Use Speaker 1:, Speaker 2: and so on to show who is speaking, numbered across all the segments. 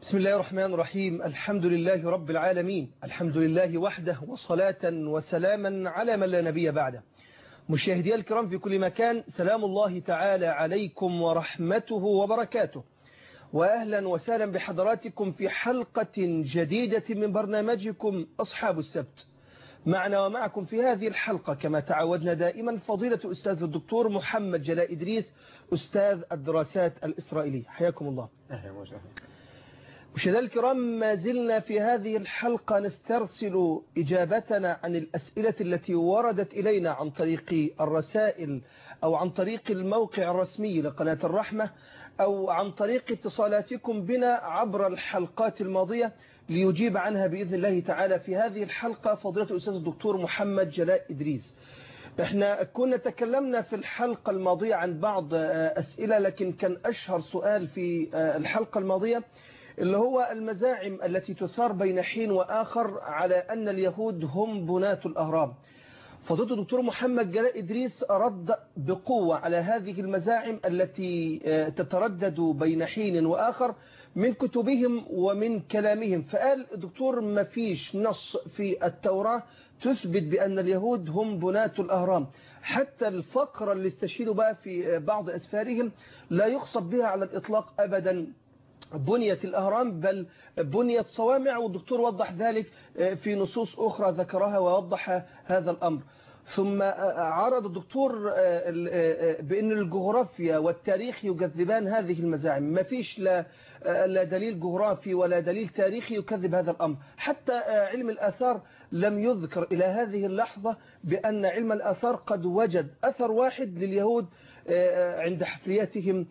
Speaker 1: بسم الله الرحمن الرحيم الحمد لله رب العالمين الحمد لله وحده وصلاة وسلاما على من لا نبي بعده مشاهدي الكرام في كل مكان سلام الله تعالى عليكم ورحمته وبركاته وأهلا وسهلا بحضراتكم في حلقة جديدة من برنامجكم أصحاب السبت معنا ومعكم في هذه الحلقة كما تعودنا دائما فضيلة أستاذ الدكتور محمد جلاء إدريس أستاذ الدراسات الإسرائيلية حياكم الله
Speaker 2: أهلا وسهلا
Speaker 1: مشاهدينا الكرام ما زلنا في هذه الحلقة نسترسل إجابتنا عن الأسئلة التي وردت إلينا عن طريق الرسائل أو عن طريق الموقع الرسمي لقناة الرحمة أو عن طريق اتصالاتكم بنا عبر الحلقات الماضية ليجيب عنها بإذن الله تعالى في هذه الحلقة فضيلة الأستاذ الدكتور محمد جلاء إدريس احنا كنا تكلمنا في الحلقة الماضية عن بعض أسئلة لكن كان أشهر سؤال في الحلقة الماضية اللي هو المزاعم التي تثار بين حين وآخر على أن اليهود هم بناة الأهرام فضيلة الدكتور محمد جلاء إدريس رد بقوة على هذه المزاعم التي تتردد بين حين وآخر من كتبهم ومن كلامهم فقال الدكتور ما فيش نص في التوراة تثبت بأن اليهود هم بناة الأهرام حتى الفقرة اللي استشهدوا بقى في بعض أسفارهم لا يقصد بها على الإطلاق أبدا بنيت الأهرام بل بنيت صوامع والدكتور وضح ذلك في نصوص أخرى ذكرها ووضح هذا الأمر ثم عرض الدكتور بأن الجغرافيا والتاريخ يكذبان هذه المزاعم ما فيش لا, لا دليل جغرافي ولا دليل تاريخي يكذب هذا الأمر حتى علم الآثار لم يذكر إلى هذه اللحظة بأن علم الآثار قد وجد أثر واحد لليهود عند حفرياتهم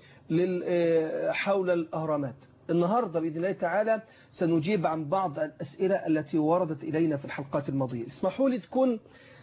Speaker 1: حول الأهرامات النهاردة بإذن الله تعالى سنجيب عن بعض الأسئلة التي وردت إلينا في الحلقات الماضية اسمحوا لي تكون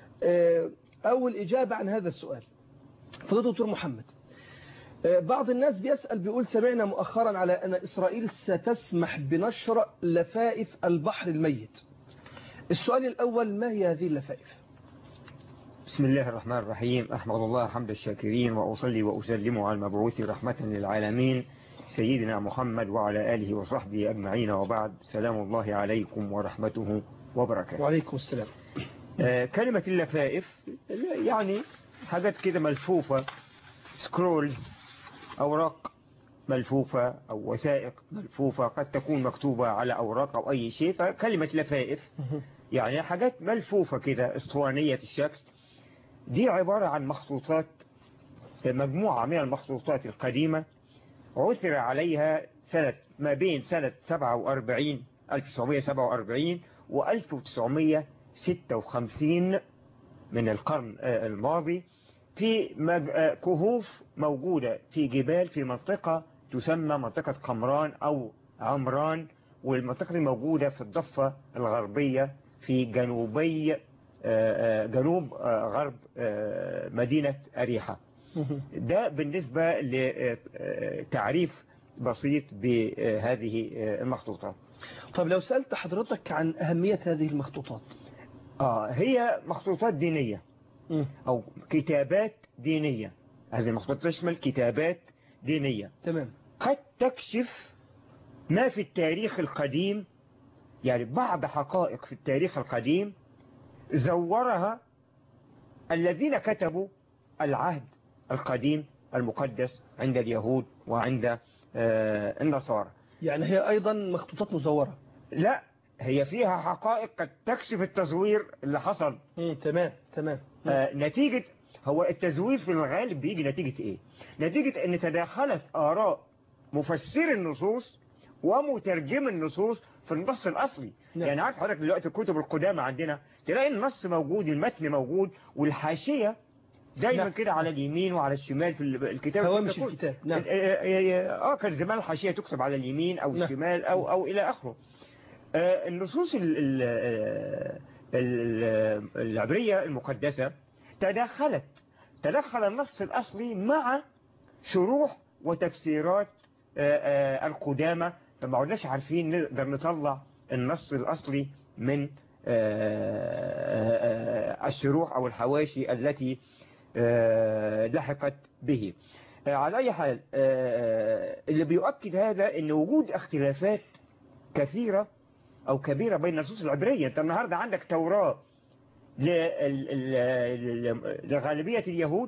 Speaker 1: أول إجابة عن هذا السؤال فضيلة دكتور محمد بعض الناس بيسأل بيقول سمعنا مؤخرا على أن إسرائيل ستسمح بنشر لفائف البحر الميت السؤال الأول ما هي هذه اللفائف
Speaker 2: بسم الله الرحمن الرحيم أحمد الله حمد الشاكرين وأصلي وأسلم على المبعوث رحمة للعالمين سيدنا محمد وعلى آله وصحبه أجمعين وبعد سلام الله عليكم ورحمته وبركاته
Speaker 1: وعليكم السلام
Speaker 2: آه كلمة اللفائف يعني حاجات كده ملفوفة سكرولز أوراق ملفوفة أو وثائق ملفوفة قد تكون مكتوبة على أوراق أو أي شيء فكلمة لفائف يعني حاجات ملفوفة كده اسطوانية الشكل دي عبارة عن مخطوطات مجموعة من المخطوطات القديمة عثر عليها سنة ما بين سنة 47 1947 و 1956 من القرن الماضي في كهوف موجودة في جبال في منطقة تسمى منطقة قمران أو عمران والمنطقة دي موجودة في الضفة الغربية في جنوبي جنوب غرب مدينة أريحة ده بالنسبة لتعريف بسيط بهذه المخطوطات
Speaker 1: طب لو سألت حضرتك عن أهمية هذه المخطوطات
Speaker 2: آه هي مخطوطات دينية أو كتابات دينية هذه المخطوطات تشمل كتابات دينية
Speaker 1: تمام
Speaker 2: قد تكشف ما في التاريخ القديم يعني بعض حقائق في التاريخ القديم زورها الذين كتبوا العهد القديم المقدس عند اليهود وعند النصارى
Speaker 1: يعني هي أيضا مخطوطات مزورة
Speaker 2: لا هي فيها حقائق قد تكشف التزوير اللي حصل
Speaker 1: مم. تمام تمام
Speaker 2: آه نتيجة هو التزوير في الغالب بيجي نتيجة ايه نتيجة ان تداخلت آراء مفسر النصوص ومترجم النصوص في النص الأصلي
Speaker 1: نعم.
Speaker 2: يعني عارف حضرتك دلوقتي الكتب القدامى عندنا تلاقي النص موجود المتن موجود والحاشية دايما
Speaker 1: نعم.
Speaker 2: كده على اليمين وعلى الشمال في الكتاب
Speaker 1: هوامش
Speaker 2: تكون-
Speaker 1: الكتاب نعم
Speaker 2: اه كان زمان الحاشية تكتب على اليمين او
Speaker 1: نعم.
Speaker 2: الشمال او او الى اخره آه، النصوص ال- ال- آه، ال- العبرية المقدسة تدخلت تدخل النص الأصلي مع شروح وتفسيرات آه، آه، القدامى فما عدناش عارفين نقدر نطلع النص الأصلي من آه، آه، الشروح أو الحواشي التي آه، لحقت به آه، على أي حال آه، اللي بيؤكد هذا أن وجود اختلافات كثيرة أو كبيرة بين النصوص العبرية أنت النهاردة عندك توراة لغالبية اليهود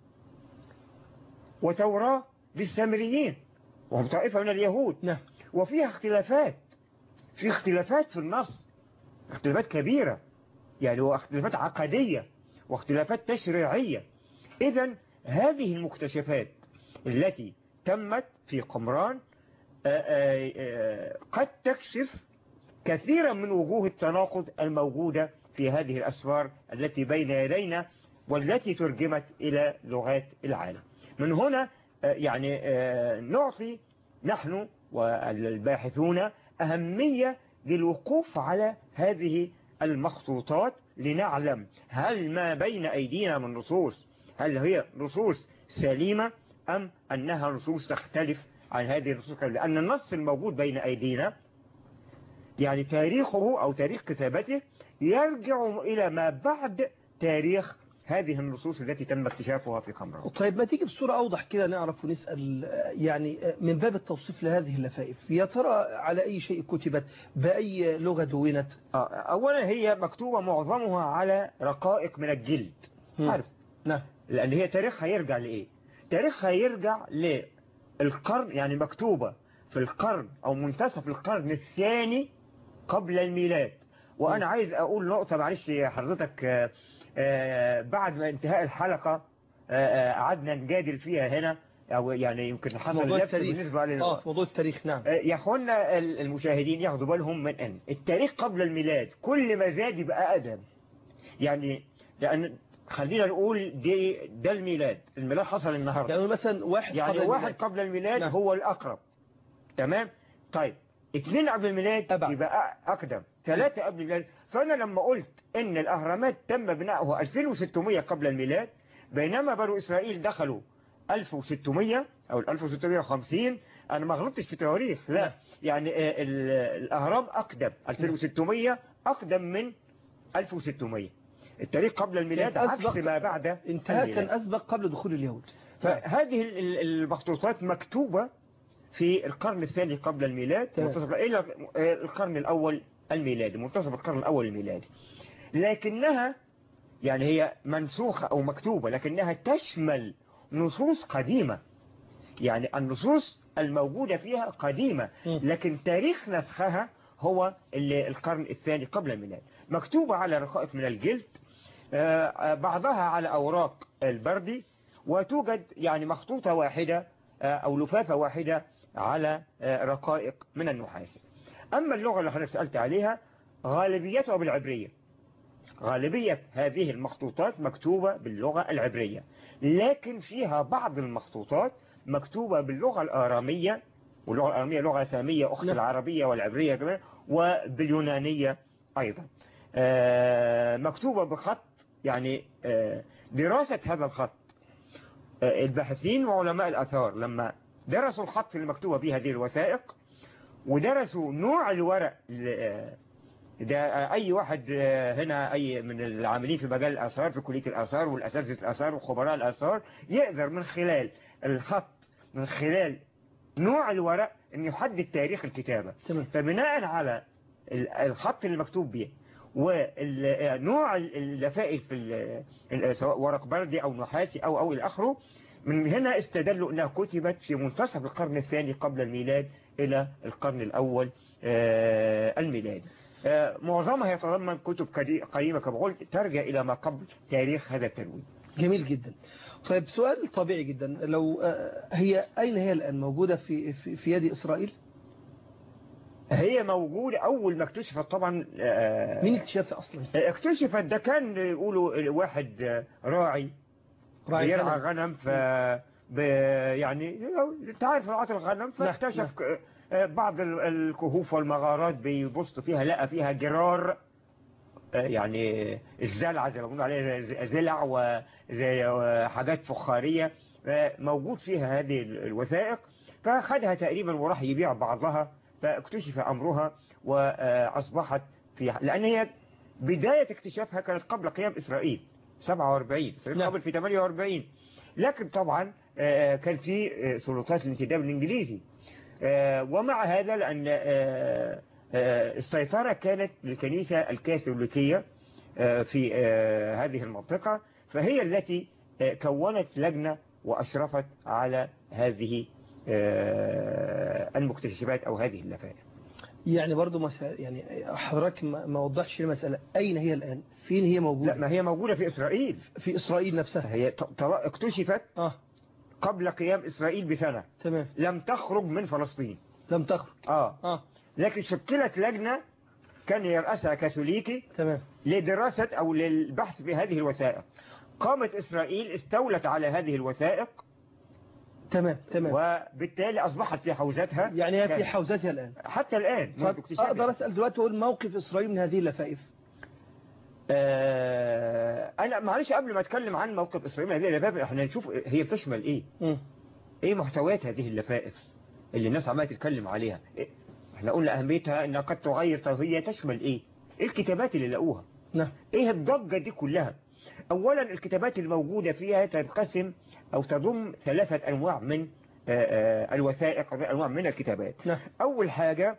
Speaker 2: وتوراة للسامريين وهم طائفة من اليهود
Speaker 1: نعم
Speaker 2: وفيها اختلافات في اختلافات في النص اختلافات كبيرة يعني واختلافات عقدية واختلافات تشريعية إذا هذه المكتشفات التي تمت في قمران قد تكشف كثيرا من وجوه التناقض الموجودة في هذه الأسفار التي بين يدينا والتي ترجمت إلى لغات العالم من هنا يعني نعطي نحن والباحثون أهمية للوقوف على هذه المخطوطات لنعلم هل ما بين أيدينا من نصوص هل هي نصوص سليمة أم أنها نصوص تختلف عن هذه النصوص لأن النص الموجود بين أيدينا يعني تاريخه أو تاريخ كتابته يرجع إلى ما بعد تاريخ هذه النصوص التي تم اكتشافها في قمران
Speaker 1: طيب ما تيجي بصورة أوضح كده نعرف ونسأل يعني من باب التوصيف لهذه اللفائف يا ترى على أي شيء كتبت بأي لغة دونت
Speaker 2: أولا هي مكتوبة معظمها على رقائق من الجلد عارف
Speaker 1: نعم
Speaker 2: لأن هي تاريخها يرجع لإيه تاريخها يرجع للقرن يعني مكتوبة في القرن أو منتصف القرن الثاني قبل الميلاد وأنا عايز أقول نقطة معلش حضرتك بعد ما انتهاء الحلقة قعدنا نجادل فيها هنا أو يعني يمكن حصل
Speaker 1: موضوع
Speaker 2: نفس
Speaker 1: التاريخ
Speaker 2: بالنسبة
Speaker 1: اه في موضوع التاريخ نعم
Speaker 2: يا اخوانا المشاهدين ياخدوا بالهم من ان التاريخ قبل الميلاد كل ما زاد يبقى اقدم يعني لان خلينا نقول دي ده الميلاد الميلاد حصل النهارده
Speaker 1: يعني مثلا واحد
Speaker 2: يعني
Speaker 1: قبل
Speaker 2: واحد
Speaker 1: الميلاد.
Speaker 2: قبل الميلاد
Speaker 1: نعم.
Speaker 2: هو الأقرب تمام طيب اثنين قبل الميلاد
Speaker 1: أبعد.
Speaker 2: يبقى أقدم ثلاثة قبل الميلاد فأنا لما قلت إن الأهرامات تم بناؤها 2600 قبل الميلاد بينما بنو إسرائيل دخلوا 1600 أو 1650 أنا ما غلطتش في تواريخ لا يعني آه، ال- الأهرام أقدم 2600 أقدم من 1600 التاريخ قبل الميلاد
Speaker 1: يعني
Speaker 2: عكس
Speaker 1: أسبق-
Speaker 2: ما بعد
Speaker 1: انتهى
Speaker 2: الميلاد.
Speaker 1: كان أسبق قبل دخول اليهود
Speaker 2: فهذه ال- ال- المخطوطات مكتوبة في القرن الثاني قبل الميلاد
Speaker 1: تمام.
Speaker 2: منتصف إلى القرن الأول الميلادي منتصف القرن الأول الميلادي لكنها يعني هي منسوخة أو مكتوبة لكنها تشمل نصوص قديمة يعني النصوص الموجودة فيها قديمة
Speaker 1: مم.
Speaker 2: لكن تاريخ نسخها هو ال- القرن الثاني قبل الميلاد مكتوبة على رقائق من الجلد آه، آه، بعضها على أوراق البردي وتوجد يعني مخطوطة واحدة آه، أو لفافة واحدة على آه، رقائق من النحاس أما اللغة اللي حضرتك سألت عليها غالبيتها بالعبرية غالبية هذه المخطوطات مكتوبة باللغة العبرية لكن فيها بعض المخطوطات مكتوبة باللغة الآرامية واللغة الآرامية لغة سامية أخت
Speaker 1: نعم.
Speaker 2: العربية والعبرية كمان وباليونانية أيضا آه، مكتوبة بخط يعني آه، دراسة هذا الخط آه، الباحثين وعلماء الآثار لما درسوا الخط اللي مكتوبة به هذه الوثائق ودرسوا نوع الورق اللي- آه، ده أي واحد آه، هنا أي من العاملين في مجال الآثار في كلية الآثار والأساتذة الآثار وخبراء الآثار يقدر من خلال الخط من خلال نوع الورق أن يحدد تاريخ الكتابة
Speaker 1: تمام
Speaker 2: فبناء على ال- الخط اللي مكتوب به ونوع اللفائف في ال- ال- سواء ورق بردي أو نحاسي أو أو إلى آخره من هنا استدلوا أنها كتبت في منتصف القرن الثاني قبل الميلاد إلى القرن الأول آه، الميلادي آه، معظمها يتضمن كتب قدي- قديمة كما قلت ترجع إلى ما قبل تاريخ هذا التنوين
Speaker 1: جميل جدا طيب سؤال طبيعي جدا لو آه، هي أين هي الآن موجودة في في, في يد إسرائيل
Speaker 2: هي موجودة أول ما اكتشفت طبعا آه،
Speaker 1: مين اكتشفها أصلا
Speaker 2: اكتشفت ده كان يقولوا واحد آه، راعي
Speaker 1: راعي
Speaker 2: بيرعى
Speaker 1: غنم.
Speaker 2: غنم ف ب... يعني انت عارف رعاة الغنم فاكتشف ك- آه، بعض ال- الكهوف والمغارات بيبص فيها لقى فيها جرار آه، يعني الزلعة زي ما بيقولوا عليها زي- زلع وزي آه، حاجات فخارية آه، موجود فيها هذه ال- الوثائق فأخذها تقريبا وراح يبيع بعضها فاكتشف أمرها وأصبحت في لأن هي بداية اكتشافها كانت قبل قيام إسرائيل 47 إسرائيل
Speaker 1: نعم.
Speaker 2: قبل في 48 لكن طبعا آه، كان في آه، سلطات الانتداب الإنجليزي آه، ومع هذا لأن آه، آه، السيطرة كانت للكنيسة الكاثوليكية آه، في آه، هذه المنطقة فهي التي آه، كونت لجنة وأشرفت على هذه آه، المكتشفات أو هذه اللفائف
Speaker 1: يعني برضو مسألة يعني حضرتك ما ما وضحش المسألة أين هي الآن فين هي
Speaker 2: لا
Speaker 1: موجودة
Speaker 2: ما هي موجودة في إسرائيل
Speaker 1: في إسرائيل نفسها
Speaker 2: هي ط- ط- اكتشفت
Speaker 1: آه
Speaker 2: قبل قيام إسرائيل بسنة
Speaker 1: تمام
Speaker 2: لم تخرج من فلسطين
Speaker 1: لم تخرج
Speaker 2: آه
Speaker 1: آه
Speaker 2: لكن شكلت لجنة كان يرأسها كاثوليكي
Speaker 1: تمام
Speaker 2: لدراسة أو للبحث في هذه الوثائق قامت إسرائيل استولت على هذه الوثائق
Speaker 1: تمام تمام
Speaker 2: وبالتالي أصبحت في حوزتها
Speaker 1: يعني هي في
Speaker 2: كاملة.
Speaker 1: حوزتها الآن
Speaker 2: حتى الآن منذ
Speaker 1: طب
Speaker 2: اكتشافها.
Speaker 1: أقدر أسأل دلوقتي أقول موقف إسرائيل من هذه اللفائف
Speaker 2: آه أنا معلش قبل ما أتكلم عن موقف إسرائيل من هذه اللفائف احنا نشوف هي بتشمل إيه
Speaker 1: مم.
Speaker 2: إيه محتويات هذه اللفائف اللي الناس عمالة تتكلم عليها إيه؟ احنا قلنا أهميتها إنها قد تغير طب هي تشمل إيه إيه الكتابات اللي لقوها
Speaker 1: نعم
Speaker 2: ايه الضجة دي كلها اولا الكتابات الموجودة فيها تنقسم او تضم ثلاثة انواع من آه، آه، الوثائق انواع من الكتابات
Speaker 1: نعم
Speaker 2: اول حاجة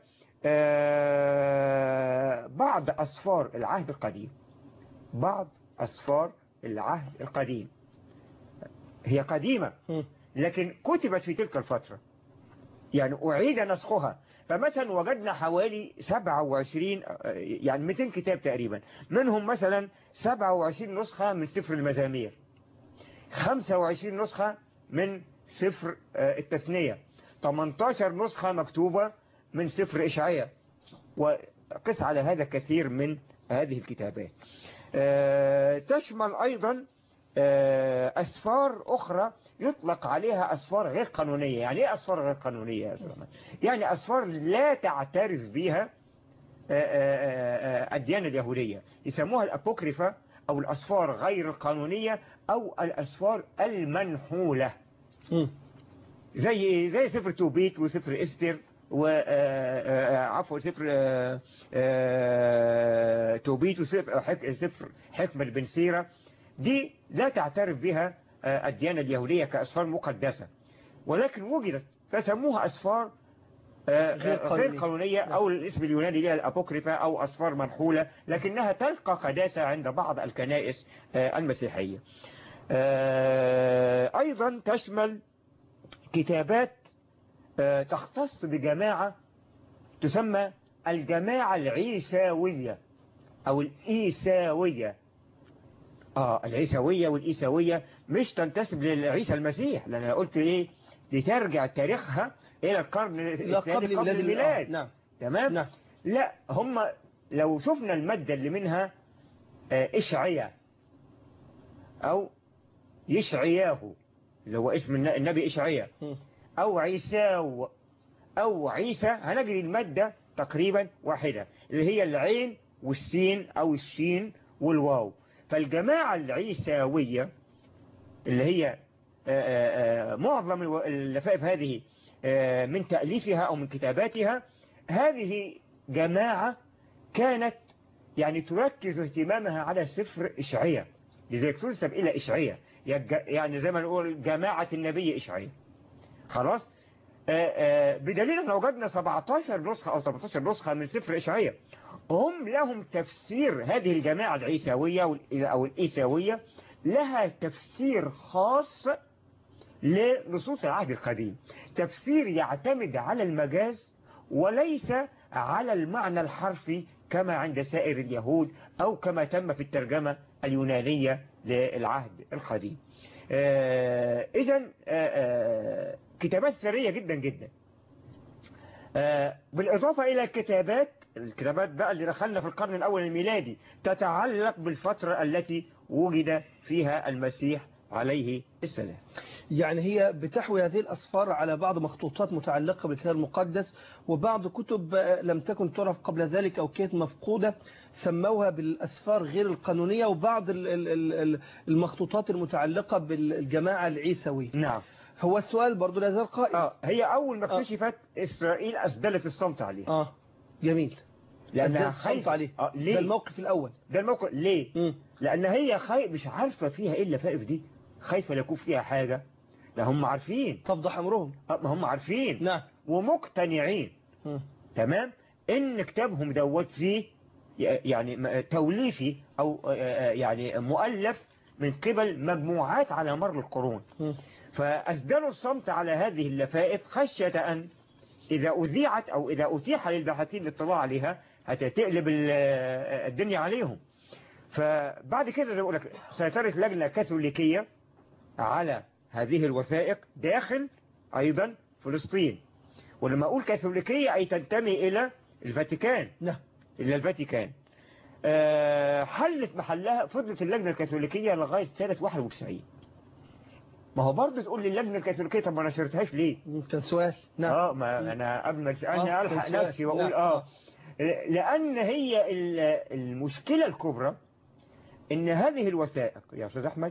Speaker 2: آه، بعض اسفار العهد القديم بعض اسفار العهد القديم هي قديمة
Speaker 1: مم.
Speaker 2: لكن كتبت في تلك الفترة يعني أعيد نسخها فمثلا وجدنا حوالي 27 آه، يعني 200 كتاب تقريبا منهم مثلا 27 نسخة من سفر المزامير 25 نسخة من سفر آه، التثنية 18 نسخة مكتوبة من سفر إشعياء وقس على هذا كثير من هذه الكتابات آه، تشمل أيضا آه، أسفار أخرى يطلق عليها أسفار غير قانونية يعني إيه أسفار غير قانونية يا سلمان؟ يعني أسفار لا تعترف بها آه، آه، آه، الديانة اليهودية يسموها الأبوكريفا أو الأسفار غير القانونية أو الأسفار المنحولة
Speaker 1: مم.
Speaker 2: زي إيه؟ زي سفر توبيت وسفر استر وعفوا سفر آه، آه، توبيت وسفر حك- سفر حكمة بن سيرة دي لا تعترف بها آه، الديانة اليهودية كأسفار مقدسة ولكن وجدت فسموها أسفار آه،
Speaker 1: غير
Speaker 2: آه،
Speaker 1: قانونية.
Speaker 2: غير قانونية أو الاسم اليوناني لها الأبوكريفا أو أسفار منحولة لكنها تلقى قداسة عند بعض الكنائس آه، المسيحية آه، أيضا تشمل كتابات آه، تختص بجماعة تسمى الجماعة العيساوية أو الإيساوية آه العيساوية والإيساوية مش تنتسب لعيسى المسيح لأن أنا قلت إيه دي ترجع تاريخها إلى القرن
Speaker 1: لا
Speaker 2: الإسلامي
Speaker 1: قبل ميلاد
Speaker 2: الميلاد
Speaker 1: آه، نعم
Speaker 2: تمام
Speaker 1: نعم
Speaker 2: لا هم لو شفنا المادة اللي منها آه، إشعياء أو يشعياه اللي هو اسم الن- النبي إشعياء
Speaker 1: مم.
Speaker 2: أو عيساو أو عيسى هنجد المادة تقريبا واحدة اللي هي العين والسين أو الشين والواو فالجماعة العيساوية اللي هي آه، آه، آه، معظم الو- اللفائف هذه آه، من تأليفها أو من كتاباتها هذه جماعة كانت يعني تركز اهتمامها على سفر إشعياء لذلك تنسب إلى إشعياء يج- يعني زي ما نقول جماعة النبي إشعياء خلاص آه، آه، بدليل احنا وجدنا 17 نسخة أو 18 نسخة من سفر إشعياء هم لهم تفسير هذه الجماعة العيساوية وال- أو الإيساوية لها تفسير خاص لنصوص العهد القديم تفسير يعتمد على المجاز وليس على المعنى الحرفي كما عند سائر اليهود أو كما تم في الترجمة اليونانية للعهد القديم إذا كتابات سرية جدا جدا آه، بالإضافة إلى الكتابات الكتابات بقى اللي دخلنا في القرن الأول الميلادي تتعلق بالفترة التي وجد فيها المسيح عليه السلام
Speaker 1: يعني هي بتحوي هذه الأسفار على بعض مخطوطات متعلقة بالكتاب المقدس وبعض كتب لم تكن تعرف قبل ذلك أو كانت مفقودة سموها بالأسفار غير القانونية وبعض ال- ال- ال- المخطوطات المتعلقة بالجماعة العيسوية
Speaker 2: نعم
Speaker 1: هو السؤال برضو لا زال قائم
Speaker 2: آه هي أول ما اكتشفت إسرائيل أسدلت الصمت عليها
Speaker 1: آه جميل
Speaker 2: لأنها
Speaker 1: أدت الصمت
Speaker 2: خايفة
Speaker 1: عليه
Speaker 2: آه
Speaker 1: ده
Speaker 2: ليه؟
Speaker 1: الموقف الأول
Speaker 2: ده الموقف ليه؟
Speaker 1: مم.
Speaker 2: لأن هي خايف مش عارفة فيها إيه اللفائف دي خايفة لا يكون فيها حاجة لا هم عارفين
Speaker 1: تفضح أمرهم
Speaker 2: آه، ما هم عارفين
Speaker 1: نعم
Speaker 2: ومقتنعين
Speaker 1: مم.
Speaker 2: تمام ان كتابهم دوت فيه يعني م- توليفي او آه، آه، يعني مؤلف من قبل مجموعات على مر القرون
Speaker 1: مم.
Speaker 2: فأسدلوا الصمت على هذه اللفائف خشية أن إذا أذيعت أو إذا أتيح للباحثين الاطلاع عليها هتقلب ال- الدنيا عليهم فبعد كده زي ما بقول لك سيطرت لجنة كاثوليكية على هذه الوثائق داخل أيضا فلسطين ولما أقول كاثوليكية أي تنتمي إلى الفاتيكان
Speaker 1: نعم
Speaker 2: إلى الفاتيكان آه، حلت محلها فضلت اللجنة الكاثوليكية لغاية سنة 91 ما هو برضه تقول لي اللجنة الكاثوليكية طب ما نشرتهاش ليه؟
Speaker 1: كان سؤال نعم
Speaker 2: اه ما انا قبل ما تسالني
Speaker 1: آه،
Speaker 2: الحق
Speaker 1: سؤال.
Speaker 2: نفسي واقول
Speaker 1: نعم.
Speaker 2: اه لان هي ال- المشكله الكبرى ان هذه الوثائق يا استاذ احمد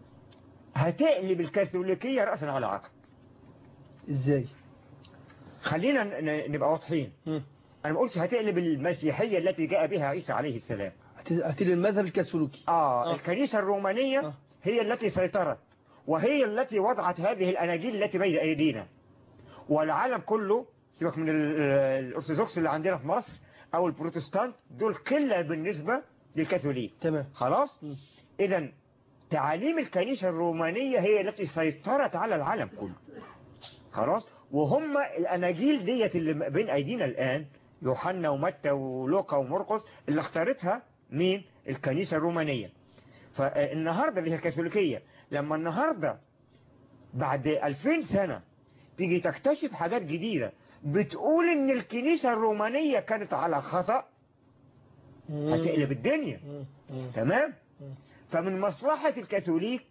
Speaker 2: هتقلب الكاثوليكيه راسا على عقب
Speaker 1: ازاي
Speaker 2: خلينا ن- نبقى واضحين
Speaker 1: مم.
Speaker 2: انا ما قلتش هتقلب المسيحيه التي جاء بها عيسى عليه السلام
Speaker 1: هت- هتيجي المذهب الكاثوليكي
Speaker 2: اه
Speaker 1: آه.
Speaker 2: الكنيسه الرومانيه
Speaker 1: آه.
Speaker 2: هي التي سيطرت وهي التي وضعت هذه الاناجيل التي بين ايدينا والعالم كله سيبك من ال- الارثوذكس اللي عندنا في مصر او البروتستانت دول قله بالنسبه للكاثوليك
Speaker 1: تمام
Speaker 2: خلاص
Speaker 1: م.
Speaker 2: اذا تعاليم الكنيسه الرومانيه هي التي سيطرت على العالم كله خلاص وهم الاناجيل ديت اللي بين ايدينا الان يوحنا ومتى ولوقا ومرقس اللي اختارتها مين الكنيسه الرومانيه فالنهارده اللي هي الكاثوليكيه لما النهارده بعد 2000 سنه تيجي تكتشف حاجات جديده بتقول ان الكنيسه الرومانيه كانت على خطأ هتقلب الدنيا
Speaker 1: مم. مم.
Speaker 2: تمام
Speaker 1: مم.
Speaker 2: فمن مصلحة الكاثوليك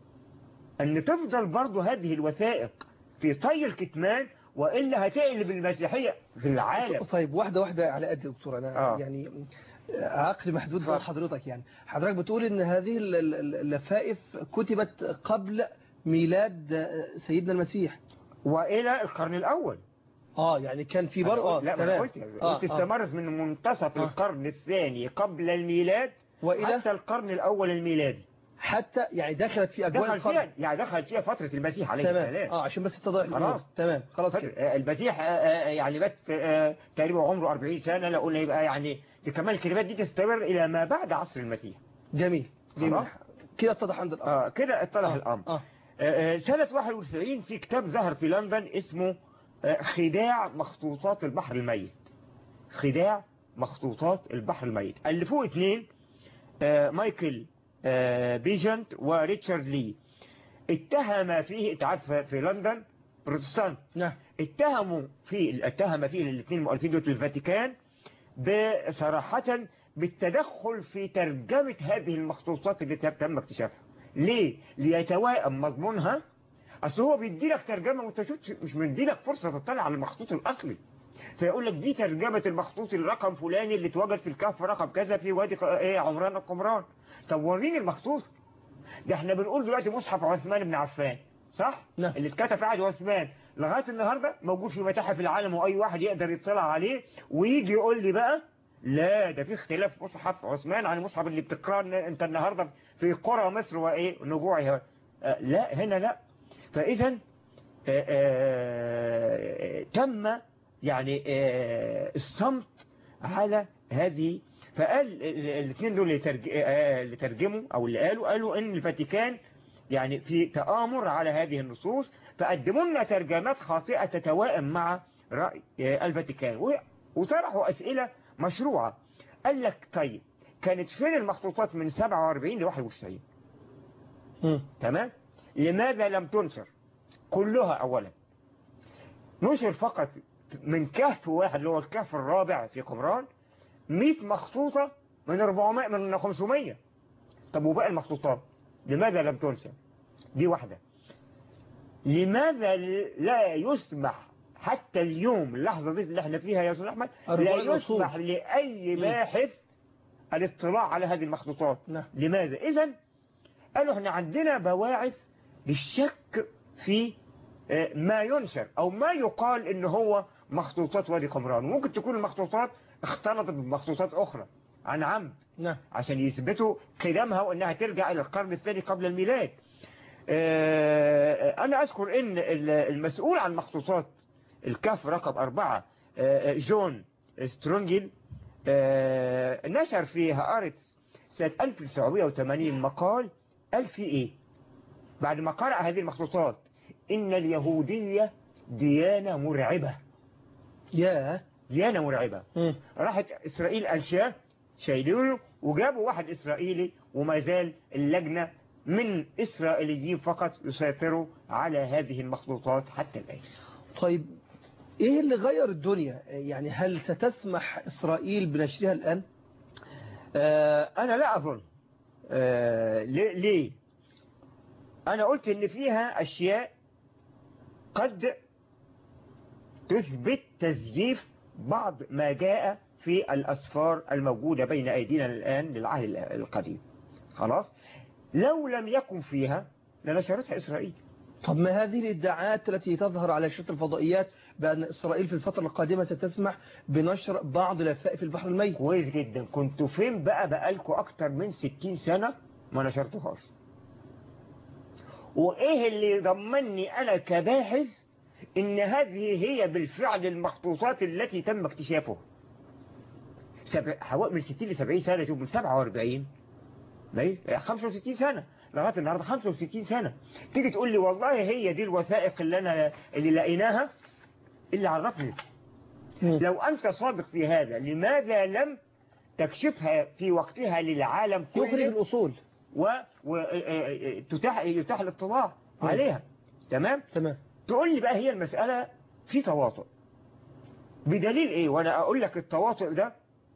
Speaker 2: أن تفضل برضو هذه الوثائق في طي الكتمان وإلا هتقلب المسيحية في العالم
Speaker 1: طيب واحدة واحدة على قد دكتور أنا
Speaker 2: آه.
Speaker 1: يعني عقلي محدود
Speaker 2: اتفضل.
Speaker 1: مع حضرتك يعني حضرتك بتقول إن هذه ال- ال- اللفائف كتبت قبل ميلاد سيدنا المسيح
Speaker 2: وإلى القرن الأول
Speaker 1: اه يعني كان في
Speaker 2: أنا
Speaker 1: برضه اه
Speaker 2: قلت- لا ما أنا
Speaker 1: تمام
Speaker 2: قلت
Speaker 1: آه،
Speaker 2: قلت
Speaker 1: آه.
Speaker 2: استمرت من منتصف
Speaker 1: آه.
Speaker 2: القرن الثاني قبل الميلاد
Speaker 1: وإلى
Speaker 2: حتى القرن الأول الميلادي
Speaker 1: حتى يعني دخلت في أجواء
Speaker 2: دخل
Speaker 1: القرن
Speaker 2: فيها يعني دخل فيها فترة المسيح عليه
Speaker 1: تمام
Speaker 2: السلام
Speaker 1: اه عشان بس تضح الأمور.
Speaker 2: خلاص.
Speaker 1: تمام خلاص
Speaker 2: فترة-
Speaker 1: كده
Speaker 2: آه، المسيح آه، آه، يعني بات آه، تقريبا عمره 40 سنة لو قلنا يبقى يعني كمان الكلمات دي تستمر إلى ما بعد عصر المسيح
Speaker 1: جميل جميل
Speaker 2: خلاص.
Speaker 1: كده اتضح عند الأمر
Speaker 2: اه كده اتضح
Speaker 1: آه،
Speaker 2: الامر
Speaker 1: اه
Speaker 2: آه، آه، سنة 91 في كتاب ظهر في لندن اسمه آه، خداع مخطوطات البحر الميت خداع مخطوطات البحر الميت ألفوه اثنين آه، مايكل آه، بيجنت وريتشارد لي اتهم فيه انت عارف في لندن بروتستانت
Speaker 1: نعم
Speaker 2: اتهموا فيه اتهم فيه الاثنين المؤلفين دول الفاتيكان بصراحة بالتدخل في ترجمة هذه المخطوطات اللي تم اكتشافها ليه؟ ليتوائم مضمونها اصل هو بيدي لك ترجمة وانت شفت مش مدي لك فرصة تطلع على المخطوط الاصلي فيقول لك دي ترجمة المخطوط الرقم فلاني اللي اتوجد في الكهف رقم كذا في وادي ق- ايه عمران القمران طب وريني المخطوط ده احنا بنقول دلوقتي مصحف عثمان بن عفان صح؟
Speaker 1: نعم.
Speaker 2: اللي اتكتب في عهد عثمان لغاية النهاردة موجود في متاحف العالم واي واحد يقدر يطلع عليه ويجي يقول لي بقى لا ده في اختلاف مصحف عثمان عن المصحف اللي بتقراه انت النهاردة في قرى مصر وايه نجوعها آه لا هنا لا فاذا آه، آه، تم يعني آه، الصمت على هذه فقال الاثنين دول اللي ترج- آه، اللي ترجموا او اللي قالوا قالوا ان الفاتيكان يعني في تآمر على هذه النصوص فقدموا لنا ترجمات خاطئة تتوائم مع رأي آه، الفاتيكان و- وطرحوا أسئلة مشروعة قال لك طيب كانت فين المخطوطات من 47 ل 91
Speaker 1: مم.
Speaker 2: تمام لماذا لم تنشر كلها أولا نشر فقط من كهف واحد اللي هو الكهف الرابع في قمران 100 مخطوطة من 400 من 500 طب وباقي المخطوطات لماذا لم تنشر دي واحدة لماذا لا يسمح حتى اليوم اللحظة دي اللي احنا فيها يا أستاذ أحمد
Speaker 1: أربع
Speaker 2: لا
Speaker 1: الأصول.
Speaker 2: يسمح لأي
Speaker 1: مم.
Speaker 2: باحث الاطلاع على هذه المخطوطات
Speaker 1: نعم
Speaker 2: لماذا إذا قالوا احنا عندنا بواعث للشك في آه، ما ينشر أو ما يقال إن هو مخطوطات وادي قمران وممكن تكون المخطوطات اختلطت بمخطوطات أخرى عن عمد
Speaker 1: نعم
Speaker 2: عشان يثبتوا قدمها وانها ترجع الى القرن الثاني قبل الميلاد آه، انا اذكر ان ال- المسؤول عن مخطوطات الكهف رقم اربعة آه، جون سترونجل آه، نشر في هآرتس سنة 1980 مقال قال فيه ايه بعد ما قرأ هذه المخطوطات إن اليهودية ديانة مرعبة
Speaker 1: يا
Speaker 2: ديانة مرعبة
Speaker 1: مم.
Speaker 2: راحت إسرائيل أنشاه شايلينه وجابوا واحد إسرائيلي وما زال اللجنة من إسرائيليين فقط يسيطروا على هذه المخطوطات حتى الآن
Speaker 1: طيب ايه اللي غير الدنيا يعني هل ستسمح اسرائيل بنشرها الان
Speaker 2: آه أنا لا أظن آه ليه, ليه أنا قلت إن فيها أشياء قد تثبت تزييف بعض ما جاء في الأسفار الموجودة بين أيدينا الآن للعهد القديم خلاص لو لم يكن فيها لنشرتها إسرائيل
Speaker 1: طب ما هذه الادعاءات التي تظهر على شاشة الفضائيات بأن إسرائيل في الفترة القادمة ستسمح بنشر بعض لفائف البحر الميت
Speaker 2: كويس جدا كنتوا فين بقى بقالكوا أكتر من 60 سنة ما نشرتوهاش وإيه اللي ضمني أنا كباحث إن هذه هي بالفعل المخطوطات التي تم اكتشافها سبع حوالي من 60 ل 70 سنة شوف من 47 ماشي 65 سنة لغاية النهاردة 65 سنة تيجي تقول لي والله هي دي الوثائق اللي أنا اللي لقيناها اللي عرفني
Speaker 1: مم.
Speaker 2: لو أنت صادق في هذا لماذا لم تكشفها في وقتها للعالم
Speaker 1: يخرج
Speaker 2: كله
Speaker 1: الأصول
Speaker 2: وتتاح يتاح الاطلاع
Speaker 1: مم.
Speaker 2: عليها تمام
Speaker 1: تمام
Speaker 2: تقول لي بقى هي المسألة في تواطؤ بدليل ايه وانا اقول لك التواطؤ ده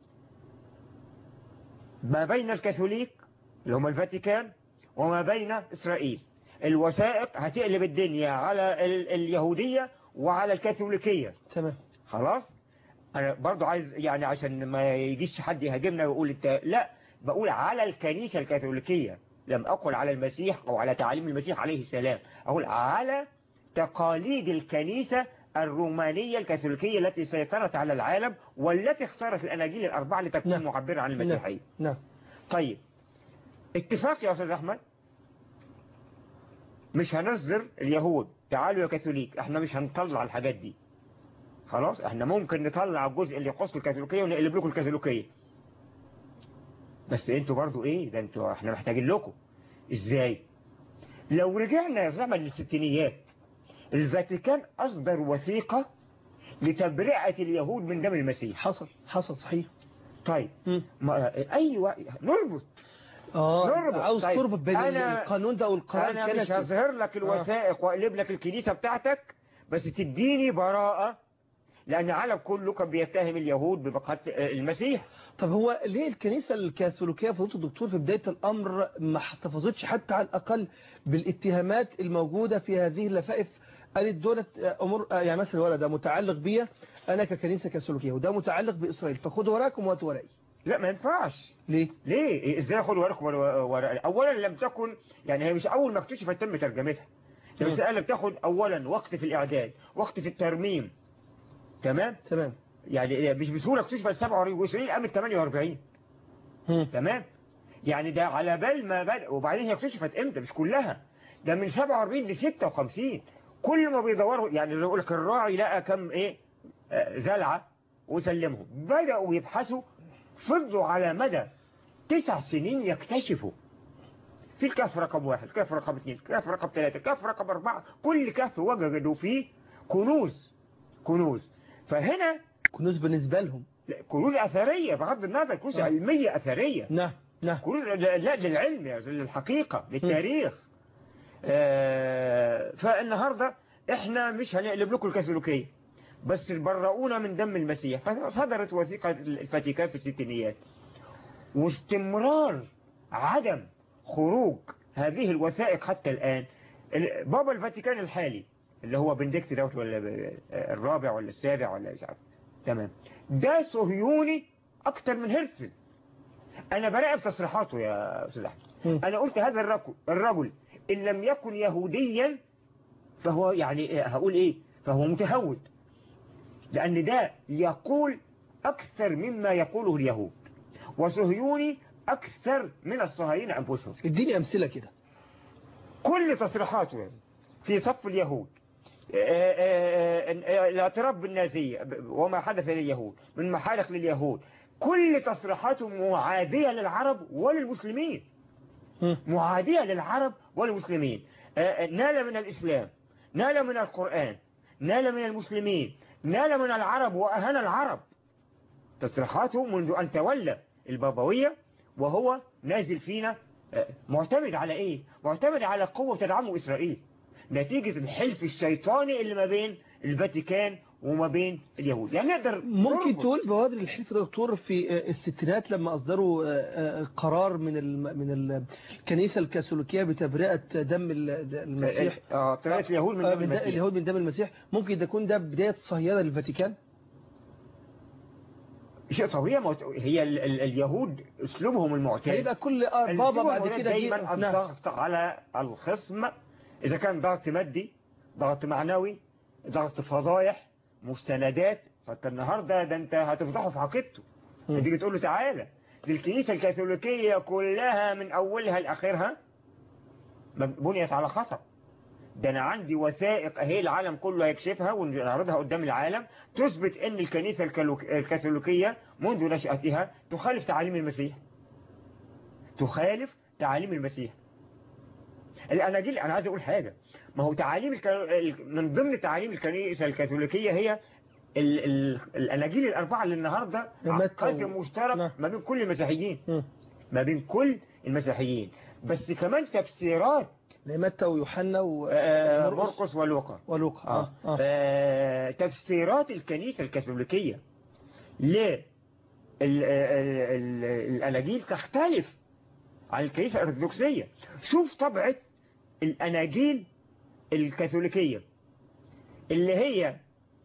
Speaker 2: ما بين الكاثوليك اللي هم الفاتيكان وما بين اسرائيل الوثائق هتقلب الدنيا على ال اليهودية وعلى الكاثوليكية
Speaker 1: تمام
Speaker 2: خلاص انا برضو عايز يعني عشان ما يجيش حد يهاجمنا ويقول انت لا بقول على الكنيسة الكاثوليكية لم اقل على المسيح او على تعاليم المسيح عليه السلام اقول على تقاليد الكنيسة الرومانية الكاثوليكية التي سيطرت على العالم والتي اختارت الاناجيل الاربعة لتكون
Speaker 1: نعم.
Speaker 2: معبرة عن المسيحية
Speaker 1: نعم
Speaker 2: طيب اتفاق يا استاذ احمد مش هنصدر اليهود تعالوا يا كاثوليك احنا مش هنطلع الحاجات دي خلاص احنا ممكن نطلع الجزء اللي يخص الكاثوليكيه ونقلب لكم الكاثوليكيه بس انتوا برضو ايه ده انتوا احنا محتاجين لكم ازاي لو رجعنا يا زمن للستينيات الفاتيكان اصدر وثيقه لتبرئه اليهود من دم المسيح
Speaker 1: حصل حصل صحيح
Speaker 2: طيب
Speaker 1: مم.
Speaker 2: ما ايوه نربط
Speaker 1: اه
Speaker 2: نربط.
Speaker 1: عاوز
Speaker 2: طيب.
Speaker 1: تربط بين
Speaker 2: أنا-
Speaker 1: القانون ده والقانون
Speaker 2: انا مش
Speaker 1: الكنسي
Speaker 2: هظهر لك الوثائق واقلب لك الكنيسة بتاعتك بس تديني براءة لان العالم كله كان بيتهم اليهود بقتل المسيح
Speaker 1: طب هو ليه الكنيسة الكاثوليكية فضيلة الدكتور في بداية الأمر ما احتفظتش حتى على الأقل بالاتهامات الموجودة في هذه اللفائف قالت دولة أمور يعني مثلا الورق ده متعلق بيا أنا ككنيسة كاثوليكية وده متعلق بإسرائيل فخدوا وراكم وهاتوا ورقي
Speaker 2: لا ما ينفعش
Speaker 1: ليه؟
Speaker 2: ليه ازاي اخد ورقكم ورق اولا لم تكن يعني هي مش اول ما اكتشفت تم ترجمتها
Speaker 1: مم.
Speaker 2: المسألة بتاخد اولا وقت في الاعداد وقت في الترميم تمام
Speaker 1: تمام
Speaker 2: يعني مش بسهولة اكتشفت 47 واسرائيل قامت 48
Speaker 1: مم.
Speaker 2: تمام يعني ده على بال ما بدأ وبعدين هي اكتشفت امتى مش كلها ده من 47 ل 56 كل ما بيدوروا يعني يقول لك الراعي لقى كم ايه آه، زلعه وسلمهم بدأوا يبحثوا فضلوا على مدى تسع سنين يكتشفوا في الكهف رقم واحد الكهف رقم اثنين الكهف رقم ثلاثة الكهف رقم أربعة كل كهف وجدوا فيه كنوز كنوز فهنا
Speaker 1: كنوز بالنسبة لهم
Speaker 2: لا، كنوز أثرية بغض النظر كنوز
Speaker 1: آه.
Speaker 2: علمية أثرية
Speaker 1: نعم نعم
Speaker 2: كنوز لا لا، للعلم يعني للحقيقة للتاريخ آه، فالنهاردة احنا مش هنقلب لكم الكاثوليكية بس برؤونا من دم المسيح فصدرت وثيقة الفاتيكان في الستينيات واستمرار عدم خروج هذه الوثائق حتى الآن ال- بابا الفاتيكان الحالي اللي هو بنديكت دوت ولا ب- الرابع ولا السابع ولا مش عارف تمام ده صهيوني اكتر من هرتزل انا براقب تصريحاته يا استاذ احمد
Speaker 1: مم.
Speaker 2: انا قلت هذا الرجل الرجل ان لم يكن يهوديا فهو يعني إيه، هقول ايه فهو متهود لان ده يقول اكثر مما يقوله اليهود وصهيوني اكثر من الصهاينه انفسهم
Speaker 1: اديني أمثلة كده
Speaker 2: كل تصريحاته يعني في صف اليهود آه، آه، آه، الاعتراف بالنازية ب- وما حدث لليهود من محالق لليهود كل تصريحاته معادية للعرب وللمسلمين
Speaker 1: مم.
Speaker 2: معادية للعرب والمسلمين آه، آه، نال من الإسلام نال من القرآن نال من المسلمين نال من العرب وأهان العرب تصريحاته منذ أن تولى البابوية وهو نازل فينا آه، معتمد على إيه؟ معتمد على قوة تدعمه إسرائيل نتيجة الحلف الشيطاني اللي ما بين الفاتيكان وما بين اليهود يعني نقدر
Speaker 1: ممكن
Speaker 2: نربط.
Speaker 1: تقول بوادر الحلف ده دكتور في آه، الستينات لما أصدروا آه، آه، قرار من الم- من ال- الكنيسة الكاثوليكية بتبرئة دم ال- المسيح
Speaker 2: اه طريقة اليهود من
Speaker 1: آه،
Speaker 2: دم
Speaker 1: من دم
Speaker 2: المسيح
Speaker 1: اليهود من دم المسيح ممكن ده يكون ده بداية صهيونة للفاتيكان
Speaker 2: شيء طبيعي ما هو- هي ال ال اليهود اسلوبهم المعتاد
Speaker 1: هيبقى كل آه، بابا
Speaker 2: الأسلوب
Speaker 1: بعد
Speaker 2: المعتاد
Speaker 1: كده جه-
Speaker 2: دايما
Speaker 1: نعم.
Speaker 2: الضغط على الخصم اذا كان ضغط مادي ضغط معنوي ضغط فضايح مستندات فانت النهارده ده انت هتفضحه في عقيدته
Speaker 1: مم.
Speaker 2: تيجي تقول له تعالى دي الكنيسه الكاثوليكيه كلها من اولها لاخرها بنيت على خطأ ده انا عندي وثائق اهي العالم كله هيكشفها ونعرضها قدام العالم تثبت ان الكنيسة الكالوك- الكاثوليكية منذ نشأتها تخالف تعاليم المسيح تخالف تعاليم المسيح الاناجيل انا عايز اقول حاجة ما هو تعاليم الك... ال- من ضمن تعاليم الكنيسة الكاثوليكية هي ال... ال... الاناجيل الاربعة اللي النهاردة
Speaker 1: متى
Speaker 2: قاسم
Speaker 1: و-
Speaker 2: مشترك
Speaker 1: نعم.
Speaker 2: ما بين كل المسيحيين
Speaker 1: مم.
Speaker 2: ما بين كل المسيحيين بس كمان تفسيرات
Speaker 1: متى ويوحنا
Speaker 2: آه،
Speaker 1: ومرقس
Speaker 2: مرقس ولوقا
Speaker 1: ولوقا
Speaker 2: آه.
Speaker 1: آه. آه.
Speaker 2: آه. تفسيرات الكنيسة الكاثوليكية للأناجيل تختلف عن الكنيسة الأرثوذكسية شوف طبعة الأناجيل الكاثوليكية اللي هي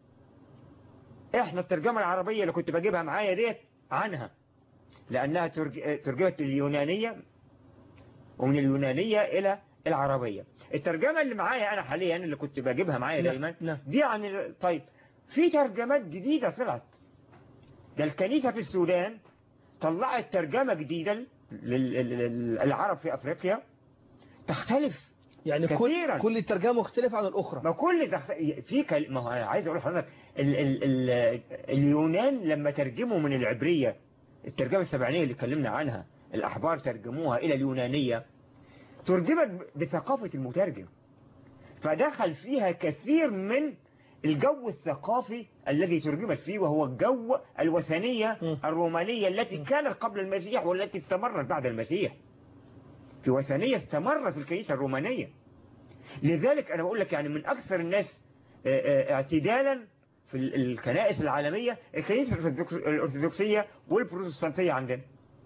Speaker 2: احنا الترجمة العربية اللي كنت بجيبها معايا ديت عنها لأنها ترج- ترجمت اليونانية ومن اليونانية إلى العربية الترجمة اللي معايا أنا حاليا اللي كنت بجيبها معايا
Speaker 1: نعم،
Speaker 2: دايما
Speaker 1: نعم.
Speaker 2: دي عن ال- طيب في ترجمات جديدة طلعت ده الكنيسة في السودان طلعت ترجمة جديدة للعرب في أفريقيا تختلف
Speaker 1: يعني
Speaker 2: كثيراً.
Speaker 1: كل كل ترجمة مختلفة عن الأخرى
Speaker 2: ما كل تخت... في كل... ما هو أنا عايز أقول لحضرتك ال... ال... ال... اليونان لما ترجموا من العبرية الترجمة السبعينية اللي اتكلمنا عنها الأحبار ترجموها إلى اليونانية ترجمت بثقافة المترجم فدخل فيها كثير من الجو الثقافي الذي ترجمت فيه وهو الجو الوثنية
Speaker 1: م.
Speaker 2: الرومانية التي كانت قبل المسيح والتي استمرت بعد المسيح في وثنية استمرت في الكنيسة الرومانية لذلك أنا بقول لك يعني من أكثر الناس آه، آه، اعتدالا في ال- الكنائس العالمية الكنيسة الأرثوذكس- الأرثوذكسية والبروتستانتية عندنا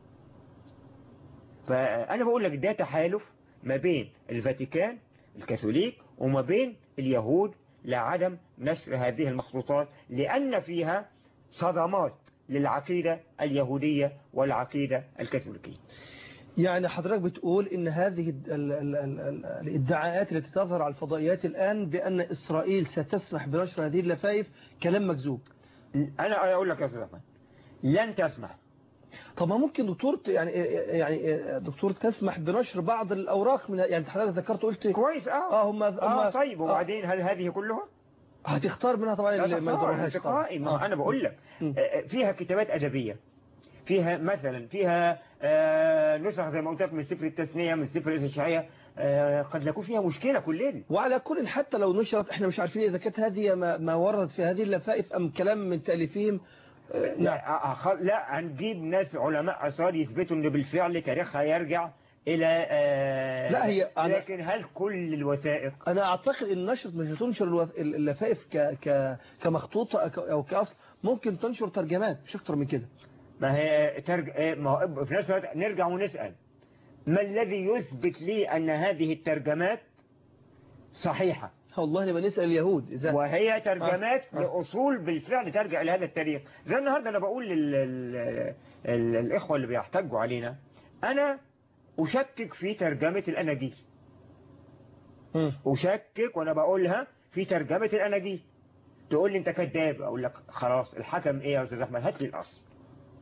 Speaker 2: فأنا بقول لك ده تحالف ما بين الفاتيكان الكاثوليك وما بين اليهود لعدم نشر هذه المخطوطات لأن فيها صدمات للعقيدة اليهودية والعقيدة الكاثوليكية
Speaker 1: يعني حضرتك بتقول ان هذه ال- ال- ال- ال- ال- الادعاءات التي تظهر على الفضائيات الآن بأن إسرائيل ستسمح بنشر هذه اللفائف كلام مكذوب
Speaker 2: أنا أقول لك يا أستاذ أحمد لن تسمح
Speaker 1: طب ما ممكن دكتور ت- يعني يعني دكتور تسمح بنشر بعض الأوراق من يعني حضرتك ذكرت قلت
Speaker 2: كويس اه
Speaker 1: اه هم هم
Speaker 2: اه طيب
Speaker 1: آه.
Speaker 2: وبعدين هل هذه كلها؟
Speaker 1: هتختار منها طبعا
Speaker 2: لا
Speaker 1: اللي ما
Speaker 2: تختار،
Speaker 1: يضرهاش
Speaker 2: انتقائي ما
Speaker 1: آه.
Speaker 2: انا بقول لك
Speaker 1: م.
Speaker 2: آه، فيها كتابات ادبيه فيها مثلا فيها آه، نسخ زي ما قلت لك من سفر التثنيه من سفر الاشعياء آه، قد يكون فيها مشكله كل دي
Speaker 1: وعلى كل حتى لو نشرت احنا مش عارفين اذا كانت هذه ما, ما وردت في هذه اللفائف ام كلام من تاليفهم آه، نعم
Speaker 2: لا آه، آه، لا هنجيب ناس علماء اثار يثبتوا ان بالفعل تاريخها يرجع الى آه،
Speaker 1: لا، هي أنا-
Speaker 2: لكن هل كل الوثائق
Speaker 1: انا اعتقد ان نشر مش هتنشر الوث- اللفائف ك ك كمخطوطه أك- او كاصل ممكن تنشر ترجمات مش اكتر من كده
Speaker 2: ما هي ترج... إيه، ما هو في نفس الوقت نرجع ونسأل ما الذي يثبت لي أن هذه الترجمات صحيحة
Speaker 1: والله نبقى نسال اليهود اذا
Speaker 2: وهي ترجمات
Speaker 1: آه.
Speaker 2: لأصول بالفعل ترجع إلى هذا التاريخ زي النهاردة أنا بقول لل... ال... ال... الإخوة اللي بيحتجوا علينا أنا أشكك في ترجمة الأناجيل
Speaker 1: مم.
Speaker 2: أشكك وأنا بقولها في ترجمة الأناجيل تقول لي أنت كذاب أقول لك خلاص الحكم إيه يا أستاذ أحمد هات لي الأصل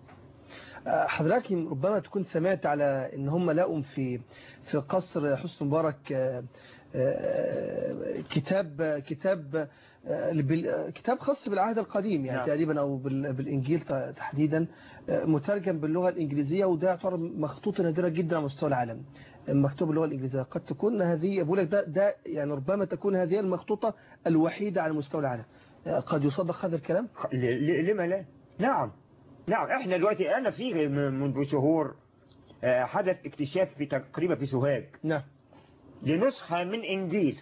Speaker 1: آه، حضرتك ربما تكون سمعت على ان هم لقوا في في قصر حسن مبارك آه، آه، كتاب كتاب آه، بال- كتاب خاص بالعهد القديم يعني
Speaker 2: نعم.
Speaker 1: تقريبا او بال- بالانجيل ت- تحديدا آه، مترجم باللغه الانجليزيه وده يعتبر مخطوطه نادره جدا على مستوى العالم مكتوب باللغه الانجليزيه قد تكون هذه بقول لك ده ده يعني ربما تكون هذه المخطوطه الوحيده على مستوى العالم آه، قد يصدق هذا الكلام
Speaker 2: ل- ل- لما لا نعم نعم احنا دلوقتي انا في م- منذ شهور آه، حدث اكتشاف في تقريبا في سوهاج
Speaker 1: نعم
Speaker 2: لنسخة من انجيل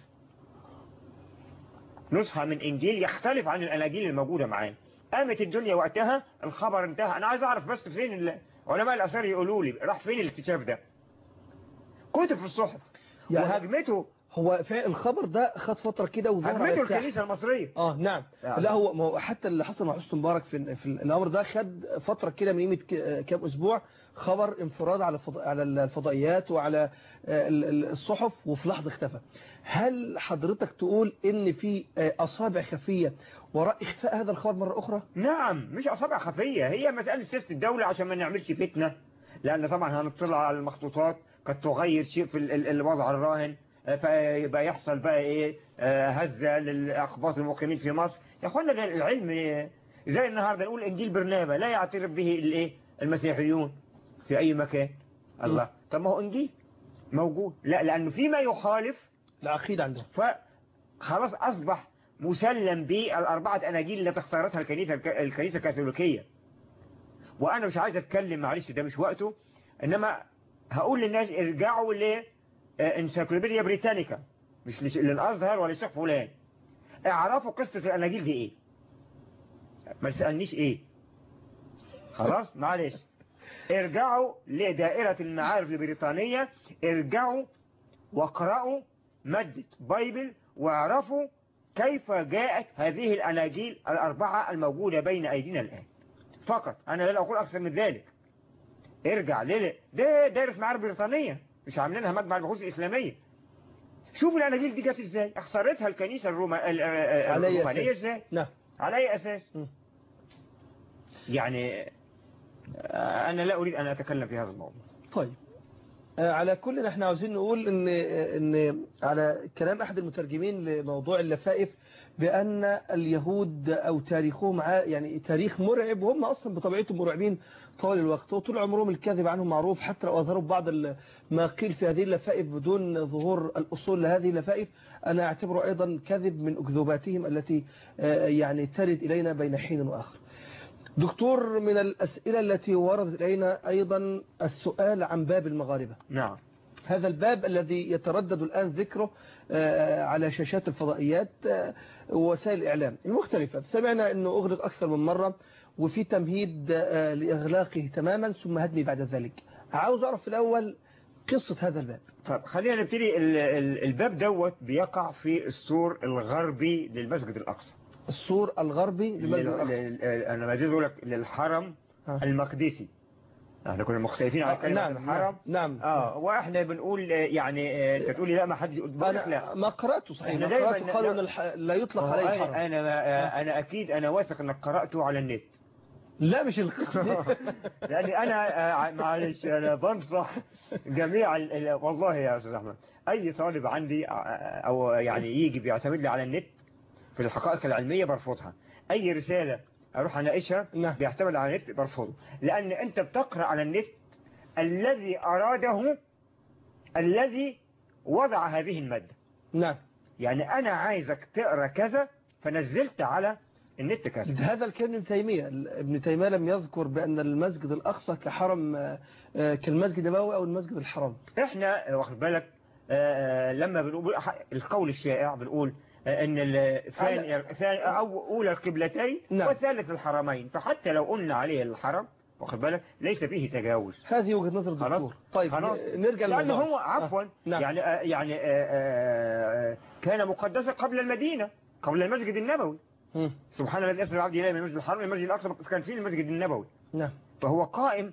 Speaker 2: نسخة من انجيل يختلف عن الاناجيل الموجودة معانا قامت الدنيا وقتها الخبر انتهى انا عايز اعرف بس فين ال- علماء الاثار يقولوا لي راح فين الاكتشاف ده كتب في الصحف
Speaker 1: يعني-
Speaker 2: وهجمته
Speaker 1: هو فعلا الخبر ده خد فتره كده وظهر على
Speaker 2: هجمته
Speaker 1: الساحه
Speaker 2: الكنيسة المصرية
Speaker 1: اه نعم
Speaker 2: يعني.
Speaker 1: لا هو ما هو حتى اللي حصل مع حسن مبارك في, في الامر ده خد فتره كده من قيمه ك- كام اسبوع خبر انفراد على الفض... على الفضائيات وعلى آه، ال- ال- الصحف وفي لحظه اختفى هل حضرتك تقول ان في آه، اصابع خفيه وراء اخفاء هذا الخبر مره اخرى
Speaker 2: نعم مش أصابع خفية هي مسألة سياسة الدولة عشان ما نعملش فتنة لأن طبعا هنطلع على المخطوطات قد تغير شيء في ال- ال- الوضع الراهن آه، فيبقى يحصل بقى إيه آه، هزة للأقباط المقيمين في مصر يا أخوانا ده العلم آه، زي النهاردة نقول إنجيل برنابا لا يعترف به الإيه المسيحيون في أي مكان الله طب ما هو إنجيل موجود لا لأنه فيما يخالف
Speaker 1: العقيده عندهم
Speaker 2: فخلاص أصبح مسلم بالأربعة أناجيل التي اختارتها الكنيسة الكنيسة الكاثوليكية وأنا مش عايز أتكلم معلش ده مش وقته إنما هقول للناس ارجعوا لإنسيكلوبيديا بريتانيكا مش لش- للأزهر ولا للشيخ فلان اعرفوا قصة الأناجيل دي إيه ما تسألنيش إيه خلاص معلش ارجعوا لدائرة المعارف البريطانية ارجعوا واقرأوا مادة بايبل واعرفوا كيف جاءت هذه الأناجيل الأربعة الموجودة بين أيدينا الآن فقط أنا لا أقول أكثر من ذلك ارجع ليه ده دائرة معارف بريطانية مش عاملينها مجمع البحوث الإسلامية شوف الأناجيل دي جت إزاي اختارتها الكنيسة الروما... ال- آه،
Speaker 1: على أي
Speaker 2: الرومانية
Speaker 1: أساس؟
Speaker 2: إزاي
Speaker 1: نعم
Speaker 2: على أي أساس
Speaker 1: م.
Speaker 2: يعني آه، أنا لا أريد أن أتكلم في هذا الموضوع
Speaker 1: طيب آه، على كل احنا عاوزين نقول ان ان على كلام احد المترجمين لموضوع اللفائف بان اليهود او تاريخهم ع- يعني تاريخ مرعب وهم اصلا بطبيعتهم مرعبين طوال الوقت وطول عمرهم الكذب عنهم معروف حتى لو اظهروا بعض ال- ما قيل في هذه اللفائف بدون ظهور الاصول لهذه اللفائف انا اعتبره ايضا كذب من اكذوباتهم التي آه، يعني ترد الينا بين حين واخر دكتور من الأسئلة التي وردت إلينا أيضا السؤال عن باب المغاربة
Speaker 2: نعم
Speaker 1: هذا الباب الذي يتردد الآن ذكره آه، على شاشات الفضائيات آه، ووسائل الإعلام المختلفة سمعنا أنه أغلق أكثر من مرة وفي تمهيد آه، لإغلاقه تماما ثم هدمه بعد ذلك عاوز أعرف في الأول قصة هذا الباب
Speaker 2: طب خلينا نبتدي ال- ال- الباب دوت بيقع في السور الغربي للمسجد الأقصى
Speaker 1: السور الغربي لمسجد
Speaker 2: لل-
Speaker 1: الأقصى
Speaker 2: لل- أنا ما أقول لك للحرم
Speaker 1: آه.
Speaker 2: المقدسي احنا كنا مختلفين على
Speaker 1: آه،
Speaker 2: كلمة
Speaker 1: نعم
Speaker 2: الحرم
Speaker 1: نعم
Speaker 2: اه واحنا بنقول آه، يعني آه، انت تقولي لا ما حدش يقول بقول لك لا
Speaker 1: أنا ما قرأته صحيح
Speaker 2: إحنا
Speaker 1: ما
Speaker 2: دايماً
Speaker 1: قرأته قالوا
Speaker 2: لا-
Speaker 1: أن الح- لا يطلق
Speaker 2: آه،
Speaker 1: عليه
Speaker 2: انا
Speaker 1: الحرم
Speaker 2: انا آه، انا اكيد انا واثق انك قراته على النت
Speaker 1: لا مش القصة دي
Speaker 2: لان انا آه، معلش انا بنصح جميع ال- ال- والله يا استاذ احمد اي طالب عندي آه، او يعني يجي بيعتمد لي على النت في الحقائق العلميه برفضها اي رساله اروح اناقشها
Speaker 1: نعم.
Speaker 2: بيعتمد على النت برفضه لان انت بتقرا على النت الذي اراده الذي وضع هذه الماده
Speaker 1: نعم
Speaker 2: يعني انا عايزك تقرا كذا فنزلت على النت كذا
Speaker 1: هذا الكلام ابن تيمية ابن تيمية لم يذكر بأن المسجد الأقصى كحرم آه، آه، كالمسجد النبوي أو المسجد الحرام
Speaker 2: احنا واخد بالك آه، لما بنقول القول الشائع بنقول آه، ان ال- ثاني ثاني او اولى القبلتين
Speaker 1: نعم.
Speaker 2: وثالث الحرمين فحتى لو قلنا عليه الحرم واخد بالك ليس فيه تجاوز
Speaker 1: هذه وجهة نظر
Speaker 2: خلاص
Speaker 1: الدكتور طيب
Speaker 2: خلاص
Speaker 1: نرجع
Speaker 2: لأنه
Speaker 1: للموضوع
Speaker 2: هو عفوا
Speaker 1: آه، نعم.
Speaker 2: يعني آه، يعني آه، آه، آه، كان مقدسا قبل المدينة قبل المسجد النبوي
Speaker 1: مم.
Speaker 2: سبحان الذي اسرى عبد الله من المسجد الحرام المسجد الاقصى كان فيه المسجد النبوي
Speaker 1: نعم
Speaker 2: فهو قائم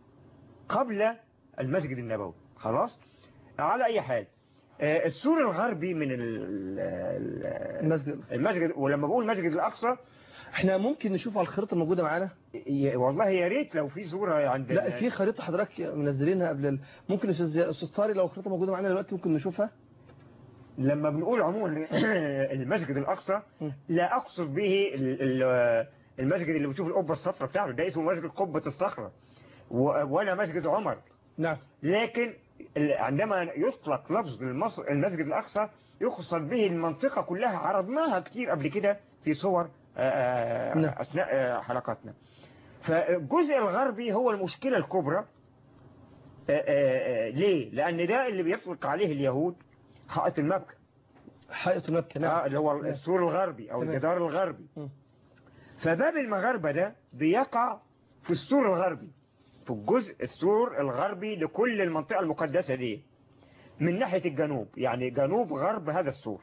Speaker 2: قبل المسجد النبوي خلاص على أي حال آه، السور الغربي من ال- ال-
Speaker 1: المسجد
Speaker 2: المسجد ولما بقول المسجد الأقصى
Speaker 1: احنا ممكن نشوف على الخريطة الموجودة معانا
Speaker 2: ي- والله يا ريت لو في صورة عند
Speaker 1: لا في خريطة حضرتك منزلينها قبل ال... ممكن استاذ استاذ طارق لو الخريطة موجودة معانا دلوقتي ممكن نشوفها
Speaker 2: لما بنقول عموما المسجد الأقصى
Speaker 1: م.
Speaker 2: لا أقصد به ال- ال- المسجد اللي بتشوف القبة الصفراء بتاعته ده اسمه مسجد قبة الصخرة و- ولا مسجد عمر
Speaker 1: نعم
Speaker 2: لكن ال- عندما يطلق لفظ المص- المسجد الأقصى يقصد به المنطقة كلها عرضناها كتير قبل كده في صور آه،
Speaker 1: نعم.
Speaker 2: أثناء آه، حلقاتنا فالجزء الغربي هو المشكلة الكبرى آه، آه، آه، ليه؟ لأن ده اللي بيطلق عليه اليهود حائط المبكى
Speaker 1: حائط المبكى
Speaker 2: آه،
Speaker 1: نعم
Speaker 2: اللي هو السور الغربي أو
Speaker 1: تمام.
Speaker 2: الجدار الغربي
Speaker 1: م.
Speaker 2: فباب المغاربة ده بيقع في السور الغربي في الجزء السور الغربي لكل المنطقة المقدسة دي من ناحية الجنوب يعني جنوب غرب هذا السور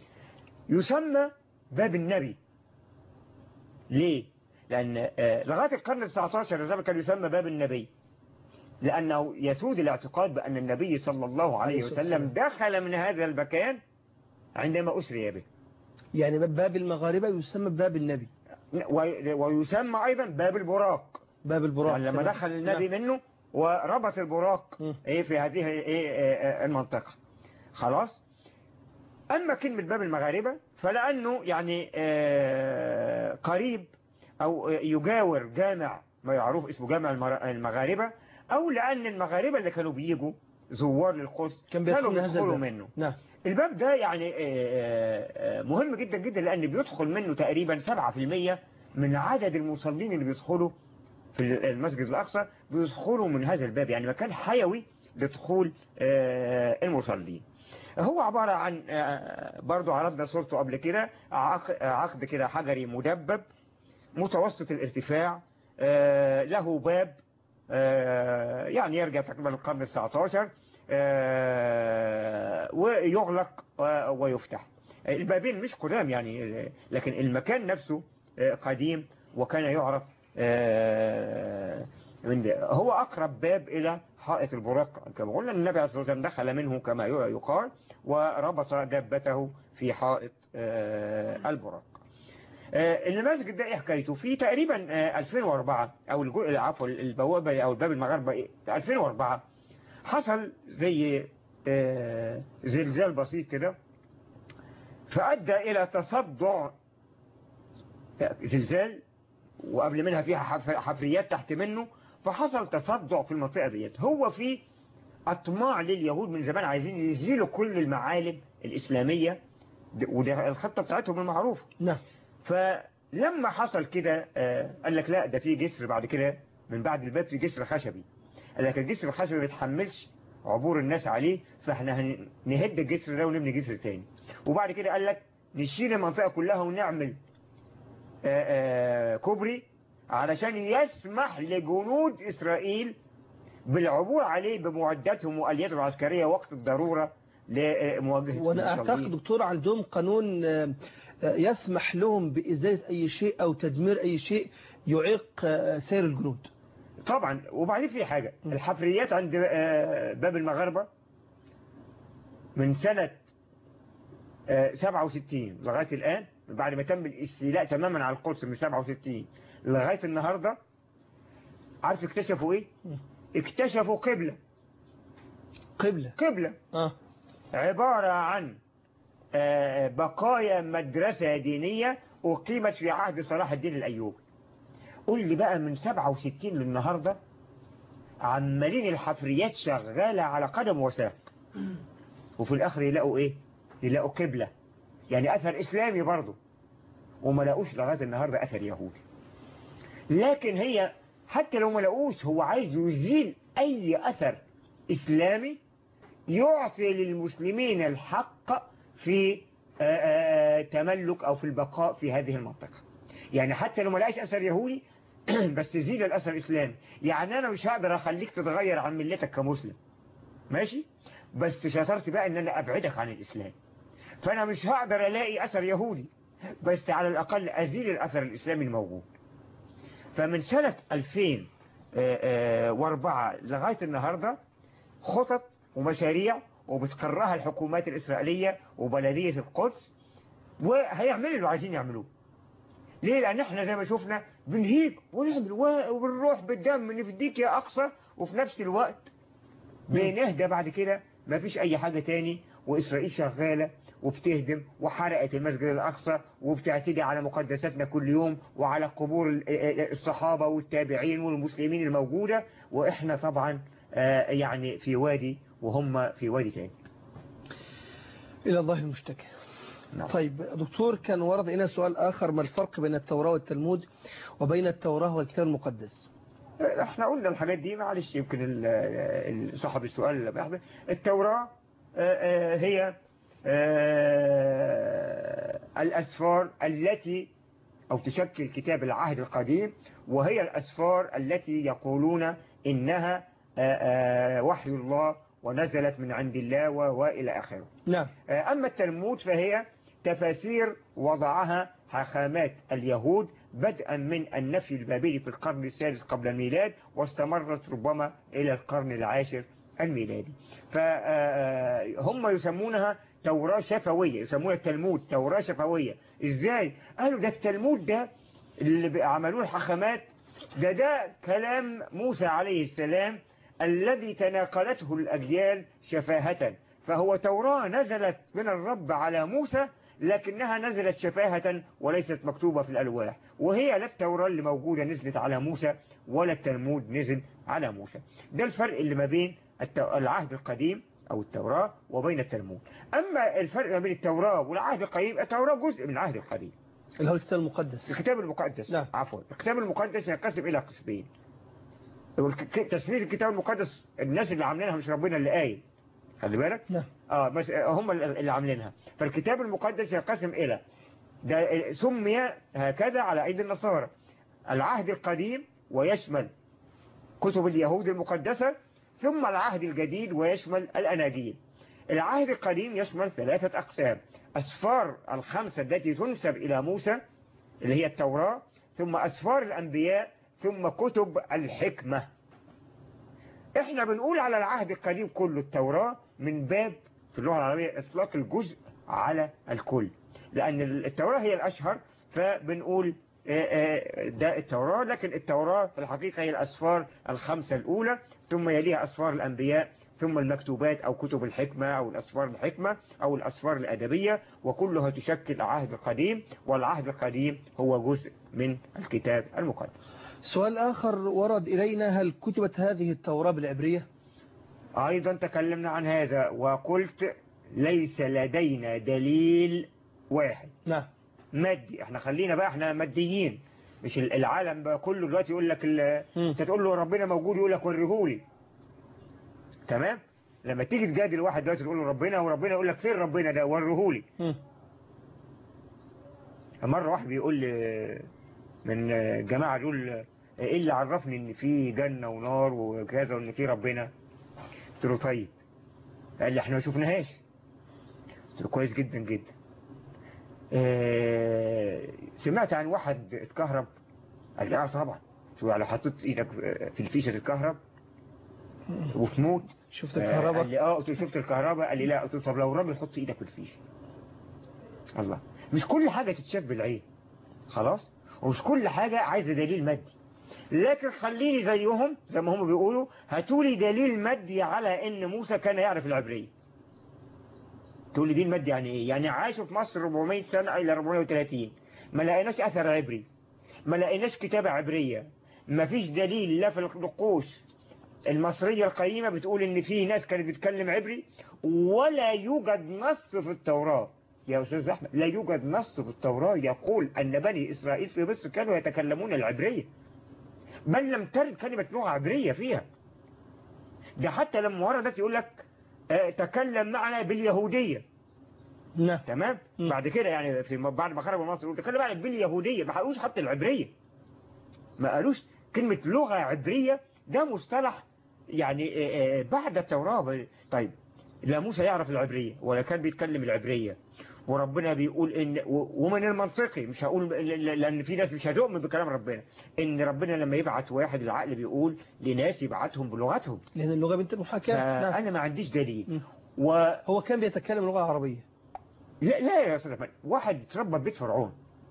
Speaker 2: يسمى باب النبي ليه؟ لأن آه، لغاية القرن التسعة عشر الزمن كان يسمى باب النبي لأنه يسود الاعتقاد بأن النبي صلى الله عليه
Speaker 1: عليه الصلاة
Speaker 2: وسلم
Speaker 1: والسلام.
Speaker 2: دخل من هذا المكان عندما أسري به
Speaker 1: يعني باب- باب المغاربة يسمى باب النبي
Speaker 2: و- ويسمى أيضا باب البراق
Speaker 1: باب البراق
Speaker 2: يعني لما
Speaker 1: تمام.
Speaker 2: دخل النبي
Speaker 1: نعم.
Speaker 2: منه وربط البراق
Speaker 1: م.
Speaker 2: ايه في هذه ايه آه، آه، المنطقة خلاص اما كلمة باب المغاربة فلانه يعني آه، قريب او آه، يجاور جامع ما يعروف اسمه جامع المر- المغاربة او لان المغاربة اللي كانوا بيجوا زوار للقدس
Speaker 1: كان
Speaker 2: كانوا
Speaker 1: بيدخل هذا
Speaker 2: بيدخلوا
Speaker 1: الباب.
Speaker 2: منه
Speaker 1: نعم
Speaker 2: الباب ده يعني آه، آه، آه، مهم جدا جدا لأن بيدخل منه تقريبا 7% من عدد المصلين اللي بيدخلوا في المسجد الأقصى بيدخلوا من هذا الباب يعني مكان حيوي لدخول آه، المصلين هو عبارة عن آه، برضو عرضنا صورته قبل كده عق- عقد كده حجري مدبب متوسط الارتفاع آه، له باب آه، يعني يرجع تقريبا القرن التسعة عشر آه، ويغلق آه، ويفتح البابين مش قدام يعني لكن المكان نفسه آه، قديم وكان يعرف آه، من ده. هو أقرب باب إلى حائط البراق كما قلنا النبي عليه الصلاة والسلام دخل منه كما يقال وربط دابته في حائط آه، البراق آه، المسجد ده ايه حكايته في تقريبا آه، 2004 او الجو- عفوا البوابه او الباب المغاربه إيه؟ 2004 حصل زي آه، زلزال بسيط كده فادى الى تصدع زلزال وقبل منها فيها حف- حفريات تحت منه فحصل تصدع في المنطقه ديت هو في اطماع لليهود من زمان عايزين يزيلوا كل المعالم الاسلاميه وده الخطه بتاعتهم المعروفه
Speaker 1: نعم
Speaker 2: فلما حصل كده آه، قال لك لا ده في جسر بعد كده من بعد الباب في جسر خشبي قال لك الجسر الخشبي ما بيتحملش عبور الناس عليه فاحنا هن- نهد الجسر ده ونبني جسر تاني وبعد كده قال لك نشيل المنطقة كلها ونعمل آه، آه، كوبري علشان يسمح لجنود إسرائيل بالعبور عليه بمعداتهم وآلياتهم العسكرية وقت الضرورة لمواجهة
Speaker 1: وانا
Speaker 2: المصلين.
Speaker 1: اعتقد دكتور عندهم قانون آه، آه، يسمح لهم بإزالة أي شيء أو تدمير أي شيء يعيق آه، سير الجنود
Speaker 2: طبعا وبعدين في حاجة الحفريات عند آه، باب المغاربة من سنة آه، 67 لغاية الآن بعد ما تم الاستيلاء تماما على القدس من 67 لغاية النهاردة عارف اكتشفوا ايه اكتشفوا قبلة
Speaker 1: قبلة
Speaker 2: قبلة
Speaker 1: آه.
Speaker 2: عبارة عن آه، بقايا مدرسة دينية أقيمت في عهد صلاح الدين الأيوبي قول لي بقى من 67 للنهاردة عمالين الحفريات شغالة على قدم وساق وفي الآخر يلاقوا إيه يلاقوا قبلة يعني أثر إسلامي برضه وما لاقوش لغاية النهاردة أثر يهودي لكن هي حتى لو ما لاقوش هو عايز يزيل أي أثر إسلامي يعطي للمسلمين الحق في آه، آه، تملك أو في البقاء في هذه المنطقة يعني حتى لو ما لقاش أثر يهودي بس يزيد الأثر الإسلامي يعني أنا مش هقدر أخليك تتغير عن ملتك كمسلم ماشي بس شطرت بقى إن أنا أبعدك عن الإسلام فأنا مش هقدر ألاقي أثر يهودي بس على الأقل أزيل الأثر الإسلامي الموجود فمن سنة 2004 لغاية النهاردة خطط ومشاريع وبتقرها الحكومات الإسرائيلية وبلدية القدس وهيعملوا اللي عايزين يعملوه ليه لان احنا زي ما شفنا بنهيج ونعمل و- وبنروح بالدم نفديك يا اقصى وفي نفس الوقت بنهدى بعد كده ما فيش اي حاجة تاني واسرائيل شغالة وبتهدم وحرقت المسجد الاقصى وبتعتدي على مقدساتنا كل يوم وعلى قبور ال- ال- الصحابة والتابعين والمسلمين الموجودة واحنا طبعا آه، يعني في وادي وهم في وادي تاني
Speaker 1: إلى الله المشتكى
Speaker 2: نعم.
Speaker 1: طيب دكتور كان ورد هنا سؤال آخر ما الفرق بين التوراة والتلمود وبين التوراة والكتاب المقدس
Speaker 2: احنا قلنا الحاجات دي معلش يمكن ال- ال- صاحب السؤال بحث. التوراة آه، آه، هي آه، الأسفار التي أو تشكل كتاب العهد القديم وهي الأسفار التي يقولون إنها آه، آه، وحي الله ونزلت من عند الله و- وإلى آخره
Speaker 1: نعم
Speaker 2: أما التلمود فهي تفاسير وضعها حاخامات اليهود بدءا من النفي البابلي في القرن السادس قبل الميلاد واستمرت ربما إلى القرن العاشر الميلادي فهم يسمونها توراة شفوية يسمونها التلمود توراة شفوية ازاي قالوا ده التلمود ده اللي عملوه الحاخامات ده ده كلام موسى عليه السلام الذي تناقلته الأجيال شفاهة فهو توراة نزلت من الرب على موسى لكنها نزلت شفاهة وليست مكتوبة في الألواح وهي لا التوراة اللي موجودة نزلت على موسى ولا التلمود نزل على موسى ده الفرق اللي ما بين الت- العهد القديم أو التوراة وبين التلمود أما الفرق ما بين التوراة والعهد القديم التوراة جزء من العهد القديم
Speaker 1: اللي هو الكتاب المقدس
Speaker 2: الكتاب المقدس
Speaker 1: نعم.
Speaker 2: عفوا الكتاب المقدس ينقسم إلى قسمين والك- تسمية الكتاب المقدس الناس اللي عاملينها مش ربنا اللي قايل خلي بالك
Speaker 1: نعم
Speaker 2: اه بس هم اللي عاملينها فالكتاب المقدس ينقسم إلى ده سمي هكذا على أيدي النصارى العهد القديم ويشمل كتب اليهود المقدسة ثم العهد الجديد ويشمل الأناجيل العهد القديم يشمل ثلاثة أقسام أسفار الخمسة التي تنسب إلى موسى اللي هي التوراة ثم أسفار الأنبياء ثم كتب الحكمة احنا بنقول على العهد القديم كله التوراة من باب في اللغة العربية اطلاق الجزء على الكل لأن التوراة هي الأشهر فبنقول آه، آه، ده التوراة لكن التوراة في الحقيقة هي الأسفار الخمسة الأولى ثم يليها أسفار الأنبياء ثم المكتوبات أو كتب الحكمة أو الأسفار الحكمة أو الأسفار الأدبية وكلها تشكل العهد القديم والعهد القديم هو جزء من الكتاب المقدس
Speaker 1: سؤال آخر ورد إلينا هل كتبت هذه التوراة بالعبرية
Speaker 2: أيضا تكلمنا عن هذا وقلت ليس لدينا دليل واحد
Speaker 1: نعم
Speaker 2: مادي احنا خلينا بقى احنا ماديين مش ال- العالم بقى كله دلوقتي يقول لك ال-
Speaker 1: مم.
Speaker 2: انت تقول له ربنا موجود يقول لك وريهولي تمام لما تيجي تجادل واحد دلوقتي تقول له ربنا وربنا يقول لك فين ربنا ده وريهولي
Speaker 1: مم.
Speaker 2: مرة واحد بيقول لي من جماعة دول ايه اللي عرفني ان في جنة ونار وكذا وان في ربنا قلت له طيب قال لي احنا ما شفناهاش قلت له كويس جدا جدا اه سمعت عن واحد اتكهرب قال لي اه طبعا شو لو حطيت ايدك في الفيشة تتكهرب وتموت
Speaker 1: شفت
Speaker 2: آه، قال
Speaker 1: الكهرباء
Speaker 2: لي اه قلت له شفت الكهرباء قال لي لا قلت له طب لو الراجل حط ايدك في الفيشه الله مش كل حاجة تتشاف بالعين خلاص ومش كل حاجة عايزة دليل مادي لكن خليني زيهم زي ما هم بيقولوا هاتولي دليل مادي على ان موسى كان يعرف العبرية تقول لي دين مادي يعني ايه يعني عاشوا في مصر 400 سنة الى 430 ما لقيناش اثر عبري ما لقيناش كتابة عبرية ما فيش دليل لا في النقوش المصرية القديمة بتقول ان في ناس كانت بتتكلم عبري ولا يوجد نص في التوراة يا أستاذ أحمد لا يوجد نص في التوراة يقول أن بني إسرائيل في مصر كانوا يتكلمون العبرية بل لم ترد كلمة لغة عبرية فيها ده حتى لما وردت يقول لك آه، تكلم معنا باليهودية
Speaker 1: نعم
Speaker 2: تمام
Speaker 1: مم.
Speaker 2: بعد كده يعني في بعد ما خرجوا مصر يقول تكلم معنا باليهودية ما قالوش حتى العبرية ما قالوش كلمة لغة عبرية ده مصطلح يعني آه، آه، بعد التوراة طيب لا موسى يعرف العبرية ولا كان بيتكلم العبرية وربنا بيقول ان و- ومن المنطقي مش هقول ل- ل- لان في ناس مش هتؤمن بكلام ربنا ان ربنا لما يبعت واحد العقل بيقول لناس يبعتهم بلغتهم
Speaker 1: لأن اللغة بنت المحاكاة نعم
Speaker 2: فانا ما عنديش دليل
Speaker 1: مم.
Speaker 2: و
Speaker 1: هو كان بيتكلم لغة عربية
Speaker 2: لا, لا يا استاذ أحمد واحد اتربى في بيت فرعون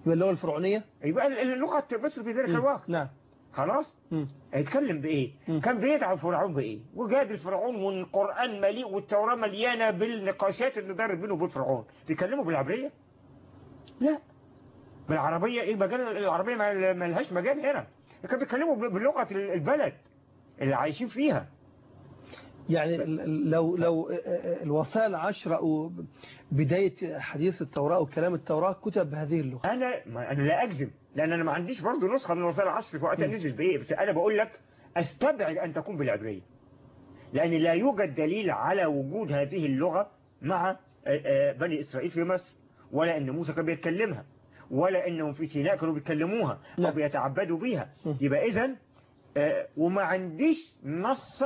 Speaker 1: يبقى اللغة الفرعونية
Speaker 2: يبقى اللغة مصر في ذلك
Speaker 1: مم.
Speaker 2: الوقت
Speaker 1: نعم
Speaker 2: خلاص
Speaker 1: مم.
Speaker 2: هيتكلم بايه
Speaker 1: مم.
Speaker 2: كان بيدعو فرعون بايه وجادل فرعون والقران مليء والتوراه مليانه بالنقاشات اللي دارت بينه وبين فرعون بيكلموا بالعبريه لا بالعربيه ايه مجال العربيه ما ما لهاش مجال هنا كانوا بيتكلموا بلغه البلد اللي عايشين فيها
Speaker 1: يعني ال- ال- لو لو الوسائل العشرة أو بداية حديث التوراة أو كلام التوراة كتب بهذه اللغة
Speaker 2: انا ما انا لا اكذب لان انا ما عنديش برضه نسخه من وسائل العصر في وقتها
Speaker 1: مم.
Speaker 2: نزل بايه بس انا بقول لك استبعد ان تكون بالعبريه لان لا يوجد دليل على وجود هذه اللغه مع آه، آه، بني اسرائيل في مصر ولا ان موسى كان بيتكلمها ولا انهم في سيناء كانوا بيتكلموها او
Speaker 1: نعم.
Speaker 2: بيتعبدوا بيها
Speaker 1: مم.
Speaker 2: يبقى اذا وما عنديش نص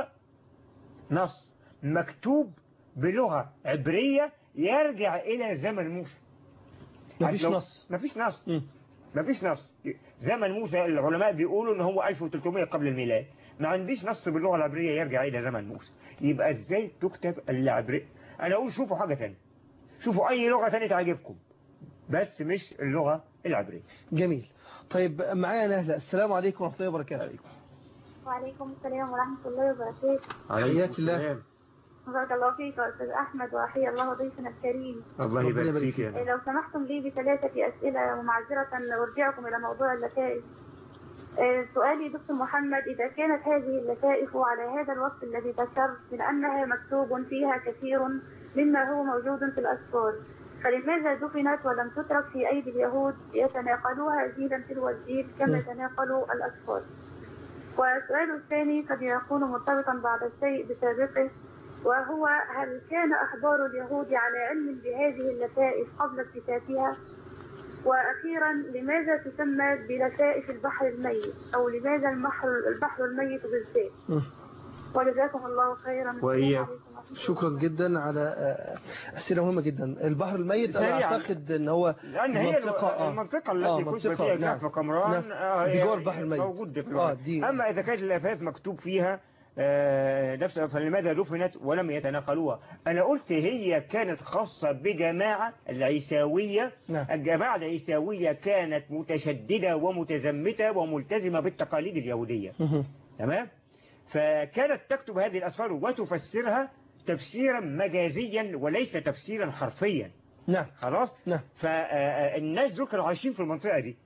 Speaker 2: نص مكتوب بلغه عبريه يرجع الى زمن موسى
Speaker 1: مفيش
Speaker 2: لو-
Speaker 1: نص
Speaker 2: مفيش نص
Speaker 1: مم.
Speaker 2: ما فيش نص زمن موسى العلماء بيقولوا ان هو 1300 قبل الميلاد ما عنديش نص باللغه العبريه يرجع الى زمن موسى يبقى ازاي تكتب العبريه انا اقول شوفوا حاجه ثانيه شوفوا اي لغه ثانيه تعجبكم بس مش اللغه العبريه
Speaker 1: جميل طيب معايا نهلة السلام عليكم ورحمة الله وبركاته
Speaker 3: وعليكم السلام ورحمة الله وبركاته
Speaker 1: حياك الله.
Speaker 2: السلام.
Speaker 3: بارك الله فيك يا أستاذ أحمد وحيا الله ضيفنا الكريم
Speaker 2: الله
Speaker 1: ربنا
Speaker 2: يبارك
Speaker 1: يبارك
Speaker 2: فيك
Speaker 1: فيك.
Speaker 2: يا
Speaker 3: إيه لو سمحتم لي بثلاثة أسئلة ومعذرة أرجعكم إلى موضوع اللتائف إيه سؤالي دكتور محمد إذا كانت هذه اللتائف على هذا الوصف الذي ذكرت من أنها مكتوب فيها كثير مما هو موجود في الأسفار فلماذا دفنت ولم تترك في أيدي اليهود يتناقلوها جيلا تلو الجيل كما
Speaker 1: م.
Speaker 3: تناقلوا الأسفار والسؤال الثاني قد يكون مرتبطا بعض الشيء بسابقه وهو هل كان أخبار اليهود على علم بهذه اللتائف قبل اكتشافها؟ وأخيرا لماذا تسمى بلتائف البحر الميت أو لماذا البحر البحر الميت بالذات؟
Speaker 1: مم.
Speaker 3: وجزاكم الله خيرا
Speaker 2: وإياك.
Speaker 3: السلام عليكم ورحمة الله
Speaker 1: شكرا جدا على آه، أسئلة مهمة جدا البحر الميت أنا
Speaker 2: سريعاً.
Speaker 1: أعتقد أن هو
Speaker 2: لان هي
Speaker 1: منطقة، آه.
Speaker 2: المنطقه
Speaker 1: آه،
Speaker 2: التي كتب
Speaker 1: منطقة،
Speaker 2: فيها
Speaker 1: نعم.
Speaker 2: كهف قمران
Speaker 1: نعم.
Speaker 2: آه،
Speaker 1: دي
Speaker 2: هي-
Speaker 1: جوه البحر الميت.
Speaker 2: موجود في
Speaker 1: آه،
Speaker 2: الوقت.
Speaker 1: دي-
Speaker 2: اما اذا كانت الافات مكتوب فيها آه، نفس فلماذا دفنت ولم يتناقلوها انا قلت هي كانت خاصه بجماعه العيساويه
Speaker 1: نعم.
Speaker 2: الجماعه العيساويه كانت متشدده ومتزمته وملتزمه بالتقاليد اليهوديه
Speaker 1: مهم.
Speaker 2: تمام فكانت تكتب هذه الأسفار وتفسرها تفسيرا مجازيا وليس تفسيرا حرفيا
Speaker 1: نعم
Speaker 2: خلاص
Speaker 1: نعم
Speaker 2: فالناس دول كانوا عايشين في المنطقة دي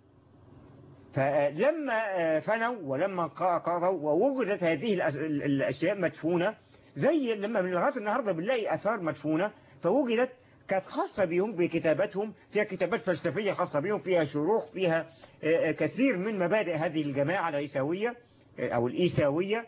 Speaker 2: فلما فنوا ولما قضوا ووجدت هذه الأس- ال- الأشياء مدفونة زي لما من لغاية النهاردة بنلاقي آثار مدفونة فوجدت كانت خاصة بهم بكتاباتهم فيها كتابات فلسفية خاصة بهم فيها شروح فيها آه، آه، كثير من مبادئ هذه الجماعة العيساوية آه، أو الإيساوية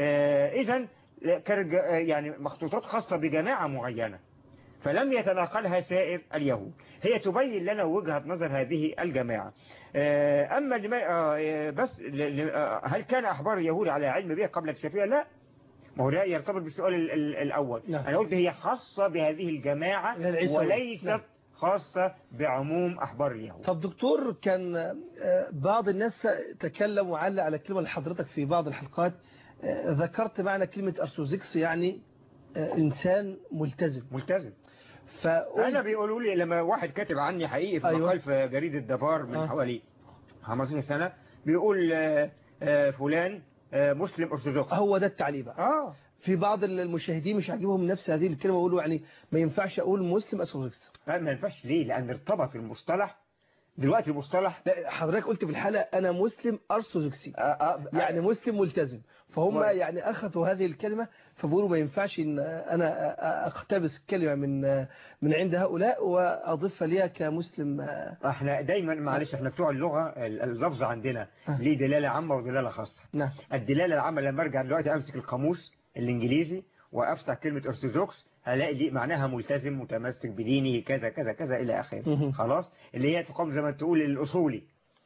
Speaker 2: إذا كانت ج- آه، يعني مخطوطات خاصة بجماعة معينة فلم يتناقلها سائر اليهود هي تبين لنا وجهة نظر هذه الجماعة آه، أما لما آه، بس ل- ل- آه، هل كان أخبار اليهود على علم بها قبل اكتشافها لا ما هو ده يرتبط بالسؤال ال- ال- الأول
Speaker 1: نعم.
Speaker 2: أنا قلت هي خاصة بهذه الجماعة
Speaker 1: العيسوية.
Speaker 2: وليست
Speaker 1: نعم.
Speaker 2: خاصة بعموم أخبار اليهود
Speaker 1: طب دكتور كان آه، بعض الناس تكلم وعلق على كلمة لحضرتك في بعض الحلقات آه، ذكرت معنى كلمة أرثوذكس يعني آه، إنسان ملتزم
Speaker 2: ملتزم
Speaker 1: فقلت
Speaker 2: أنا بيقولوا لي لما واحد كاتب عني حقيقي في
Speaker 1: أيوة.
Speaker 2: مقال في جريدة دبار من
Speaker 1: آه.
Speaker 2: حوالي 15 سنة بيقول آه، آه، فلان آه، مسلم أرثوذكس
Speaker 1: هو ده التعليق بقى
Speaker 2: اه
Speaker 1: في بعض المشاهدين مش عاجبهم نفس هذه الكلمة ويقولوا يعني ما ينفعش أقول مسلم أرثوذكس
Speaker 2: لا، ما ينفعش ليه لأن ارتبط المصطلح دلوقتي المصطلح
Speaker 1: لا حضرتك قلت في الحلقة أنا مسلم أرثوذكسي
Speaker 2: آه، آه،
Speaker 1: يعني مسلم ملتزم فهم
Speaker 2: و-
Speaker 1: يعني أخذوا هذه الكلمة فبيقولوا ما ينفعش إن أنا أقتبس كلمة من من عند هؤلاء وأضيفها ليها كمسلم
Speaker 2: احنا دايما معلش احنا بتوع اللغة ال- اللفظ عندنا
Speaker 1: آه.
Speaker 2: ليه دلالة عامة ودلالة خاصة
Speaker 1: نعم
Speaker 2: الدلالة العامة لما ارجع دلوقتي امسك القاموس الانجليزي وافتح كلمة ارثوذكس هلاقي دي معناها ملتزم متمسك بدينه كذا كذا كذا الى اخره
Speaker 1: مهم.
Speaker 2: خلاص اللي هي تقابل زي ما تقول الاصولي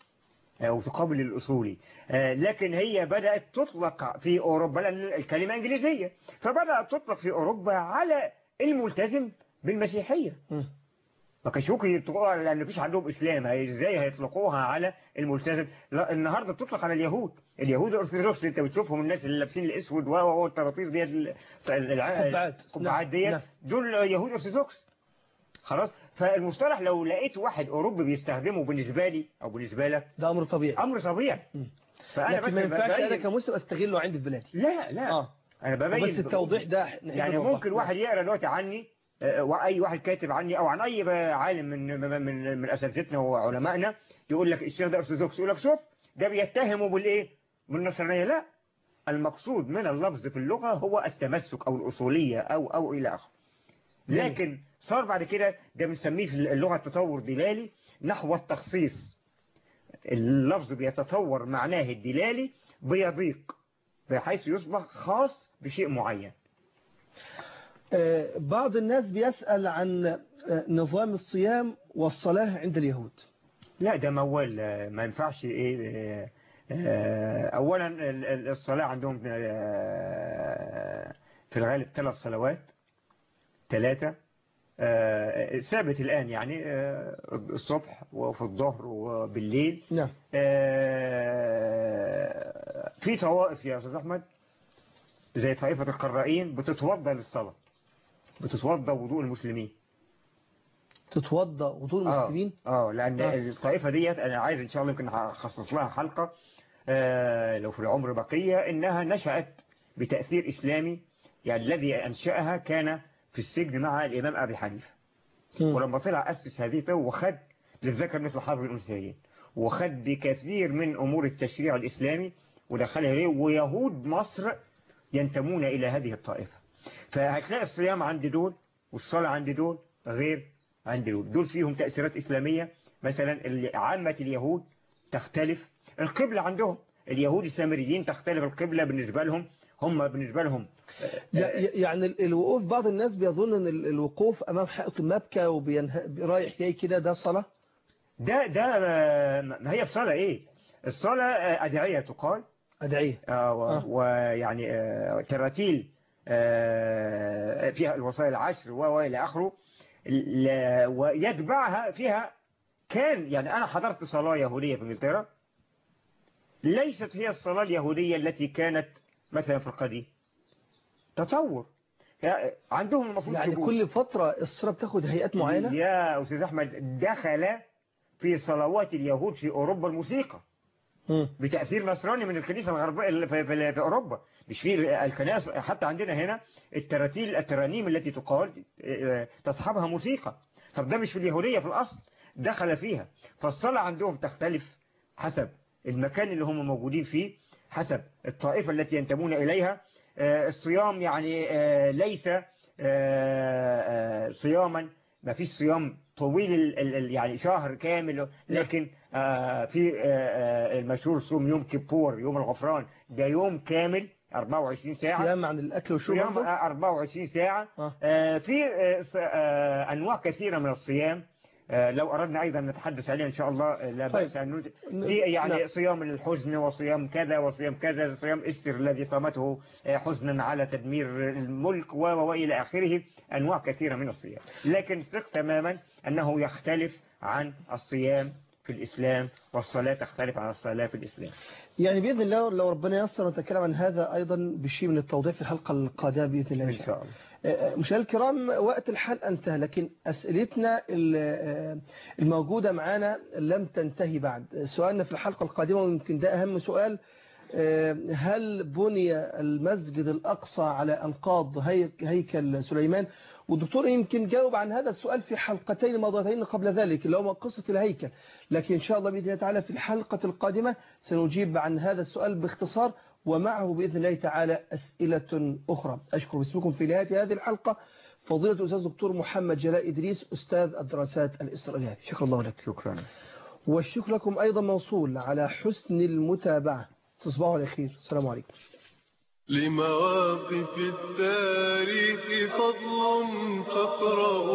Speaker 2: او تقابل الاصولي آه، لكن هي بدأت تطلق في اوروبا لان الكلمة انجليزية فبدأت تطلق في اوروبا على الملتزم بالمسيحية
Speaker 1: مم.
Speaker 2: ما كانش ممكن يطلقوها لان مفيش عندهم اسلام هي ازاي هيطلقوها على الملتزم لا النهارده بتطلق على اليهود اليهود الارثوذكس انت بتشوفهم الناس اللي لابسين الاسود و و والطراطيس ديت ال- الع-
Speaker 1: قبعات.
Speaker 2: القبعات
Speaker 1: نعم.
Speaker 2: ديت
Speaker 1: نعم.
Speaker 2: دول يهود ارثوذكس خلاص فالمصطلح لو لقيت واحد أوروبي بيستخدمه بالنسبة لي أو بالنسبة لك
Speaker 1: ده امر طبيعي
Speaker 2: أمر طبيعي
Speaker 1: مم.
Speaker 2: فأنا
Speaker 1: لكن ما
Speaker 2: بس
Speaker 1: ينفعش
Speaker 2: ببين-
Speaker 1: انا كمسلم استغله عندي في بلادي
Speaker 2: لا لا
Speaker 1: اه
Speaker 2: أنا ببين
Speaker 1: بس التوضيح ده نحب
Speaker 2: يعني
Speaker 1: نوضحه.
Speaker 2: ممكن واحد يقرا دلوقتي عني آه، واي واحد كاتب عني او عن اي بقى عالم من من من, من اساتذتنا وعلمائنا يقول لك الشيخ ده ارثوذكس يقول لك شوف ده بيتهمه بالايه بالنصرانيه لا المقصود من اللفظ في اللغه هو التمسك او الاصوليه او او الى اخره
Speaker 1: جميل.
Speaker 2: لكن صار بعد كده ده بنسميه في اللغه تطور دلالي نحو التخصيص اللفظ بيتطور معناه الدلالي بيضيق بحيث يصبح خاص بشيء معين
Speaker 1: آه، بعض الناس بيسأل عن آه، نظام الصيام والصلاة عند اليهود
Speaker 2: لا ده موال آه، ما ينفعش ايه آه، آه، اولا ال- ال- الصلاة عندهم آه، في الغالب ثلاث صلوات ثلاثة آه، ثابت الآن يعني آه، الصبح وفي الظهر وبالليل
Speaker 1: نعم
Speaker 2: آه، في طوائف يا أستاذ أحمد زي طائفة القرائين بتتوضى للصلاة بتتوضى وضوء المسلمين
Speaker 1: تتوضأ وضوء المسلمين
Speaker 2: اه اه لان
Speaker 1: آه.
Speaker 2: الطائفه ديت انا عايز ان شاء الله يمكن هخصص لها حلقه آه لو في العمر بقيه انها نشات بتاثير اسلامي يعني الذي انشاها كان في السجن مع الامام ابي حنيفه
Speaker 1: مم.
Speaker 2: ولما طلع اسس هذه الطائفة وخد للذكر مثل حظ الانثيين وخد بكثير من امور التشريع الاسلامي ودخلها ليه ويهود مصر ينتمون الى هذه الطائفه فهتلاقي الصيام عند دول والصلاه عند دول غير عند دول دول فيهم تأثيرات إسلامية مثلا ال- عامة اليهود تختلف القبلة عندهم اليهود السامريين تختلف القبلة بالنسبة لهم هم بالنسبة لهم
Speaker 1: ي- ي- يعني ال- الوقوف بعض الناس بيظن ان ال- الوقوف امام حائط المبكى ورايح جاي كده ده صلاة
Speaker 2: ده ده آه، ما هي الصلاة إيه الصلاة آه، أدعية تقال
Speaker 1: ادعية
Speaker 2: آه، و-
Speaker 1: آه.
Speaker 2: ويعني آه، تراتيل آه، فيها الوصايا العشر و- وإلى آخره ل- ويتبعها فيها كان يعني أنا حضرت صلاة يهودية في إنجلترا ليست هي الصلاة اليهودية التي كانت مثلا في القديم تطور يعني عندهم المفروض
Speaker 1: يعني
Speaker 2: شبوه.
Speaker 1: كل فترة الصلاة بتاخد هيئات معينة
Speaker 2: يا أستاذ أحمد دخل في صلوات اليهود في أوروبا الموسيقى
Speaker 1: مم.
Speaker 2: بتأثير نصراني من الكنيسة الغربية اللي في, في, في أوروبا مش في الكنائس حتى عندنا هنا التراتيل الترانيم التي تقال آه، تصحبها موسيقى طب ده مش في اليهودية في الأصل دخل فيها فالصلاة عندهم تختلف حسب المكان اللي هم موجودين فيه حسب الطائفة التي ينتمون إليها آه، الصيام يعني آه، ليس آه، آه، صياما ما فيش صيام طويل ال- ال- ال- يعني شهر كامل لكن آه، في آه، آه، المشهور صوم يوم كيبور يوم الغفران ده يوم كامل 24 ساعة
Speaker 1: صيام عن الاكل والشرب
Speaker 2: صيام
Speaker 1: برضه؟
Speaker 2: آه، 24 ساعة
Speaker 1: آه.
Speaker 2: آه، في آه، ص- آه، أنواع كثيرة من الصيام آه، لو أردنا أيضا نتحدث عليها إن شاء الله آه، لا
Speaker 1: طيب.
Speaker 2: بأس أن نت-
Speaker 1: ن-
Speaker 2: في يعني
Speaker 1: نعم.
Speaker 2: صيام الحزن وصيام كذا وصيام كذا صيام استر الذي صامته آه، حزنا على تدمير الملك و- و- وإلى آخره أنواع كثيرة من الصيام لكن ثق تماما أنه يختلف عن الصيام في الإسلام والصلاة تختلف عن الصلاة في الإسلام
Speaker 1: يعني بإذن الله لو ربنا يسر نتكلم عن هذا أيضا بشيء من التوضيح في الحلقة القادمة بإذن الله
Speaker 2: إن شاء الله
Speaker 1: آه، مشاهدينا الكرام وقت الحلقة انتهى لكن أسئلتنا ال- آه، الموجودة معانا لم تنتهي بعد سؤالنا في الحلقة القادمة ويمكن ده أهم سؤال آه، هل بني المسجد الأقصى على أنقاض هيك- هيكل سليمان والدكتور يمكن جاوب عن هذا السؤال في حلقتين ماضيتين قبل ذلك اللي هو قصة الهيكل لكن إن شاء الله بإذن الله تعالى في الحلقة القادمة سنجيب عن هذا السؤال باختصار ومعه بإذن الله تعالى أسئلة أخرى أشكر باسمكم في نهاية هذه الحلقة فضيلة الأستاذ دكتور محمد جلاء إدريس أستاذ الدراسات الإسرائيلية شكرا الله لك
Speaker 2: شكرا
Speaker 1: والشكر لكم أيضا موصول على حسن المتابعة تصبحوا على خير السلام عليكم
Speaker 4: لمواقف التاريخ فضل فاقرأوا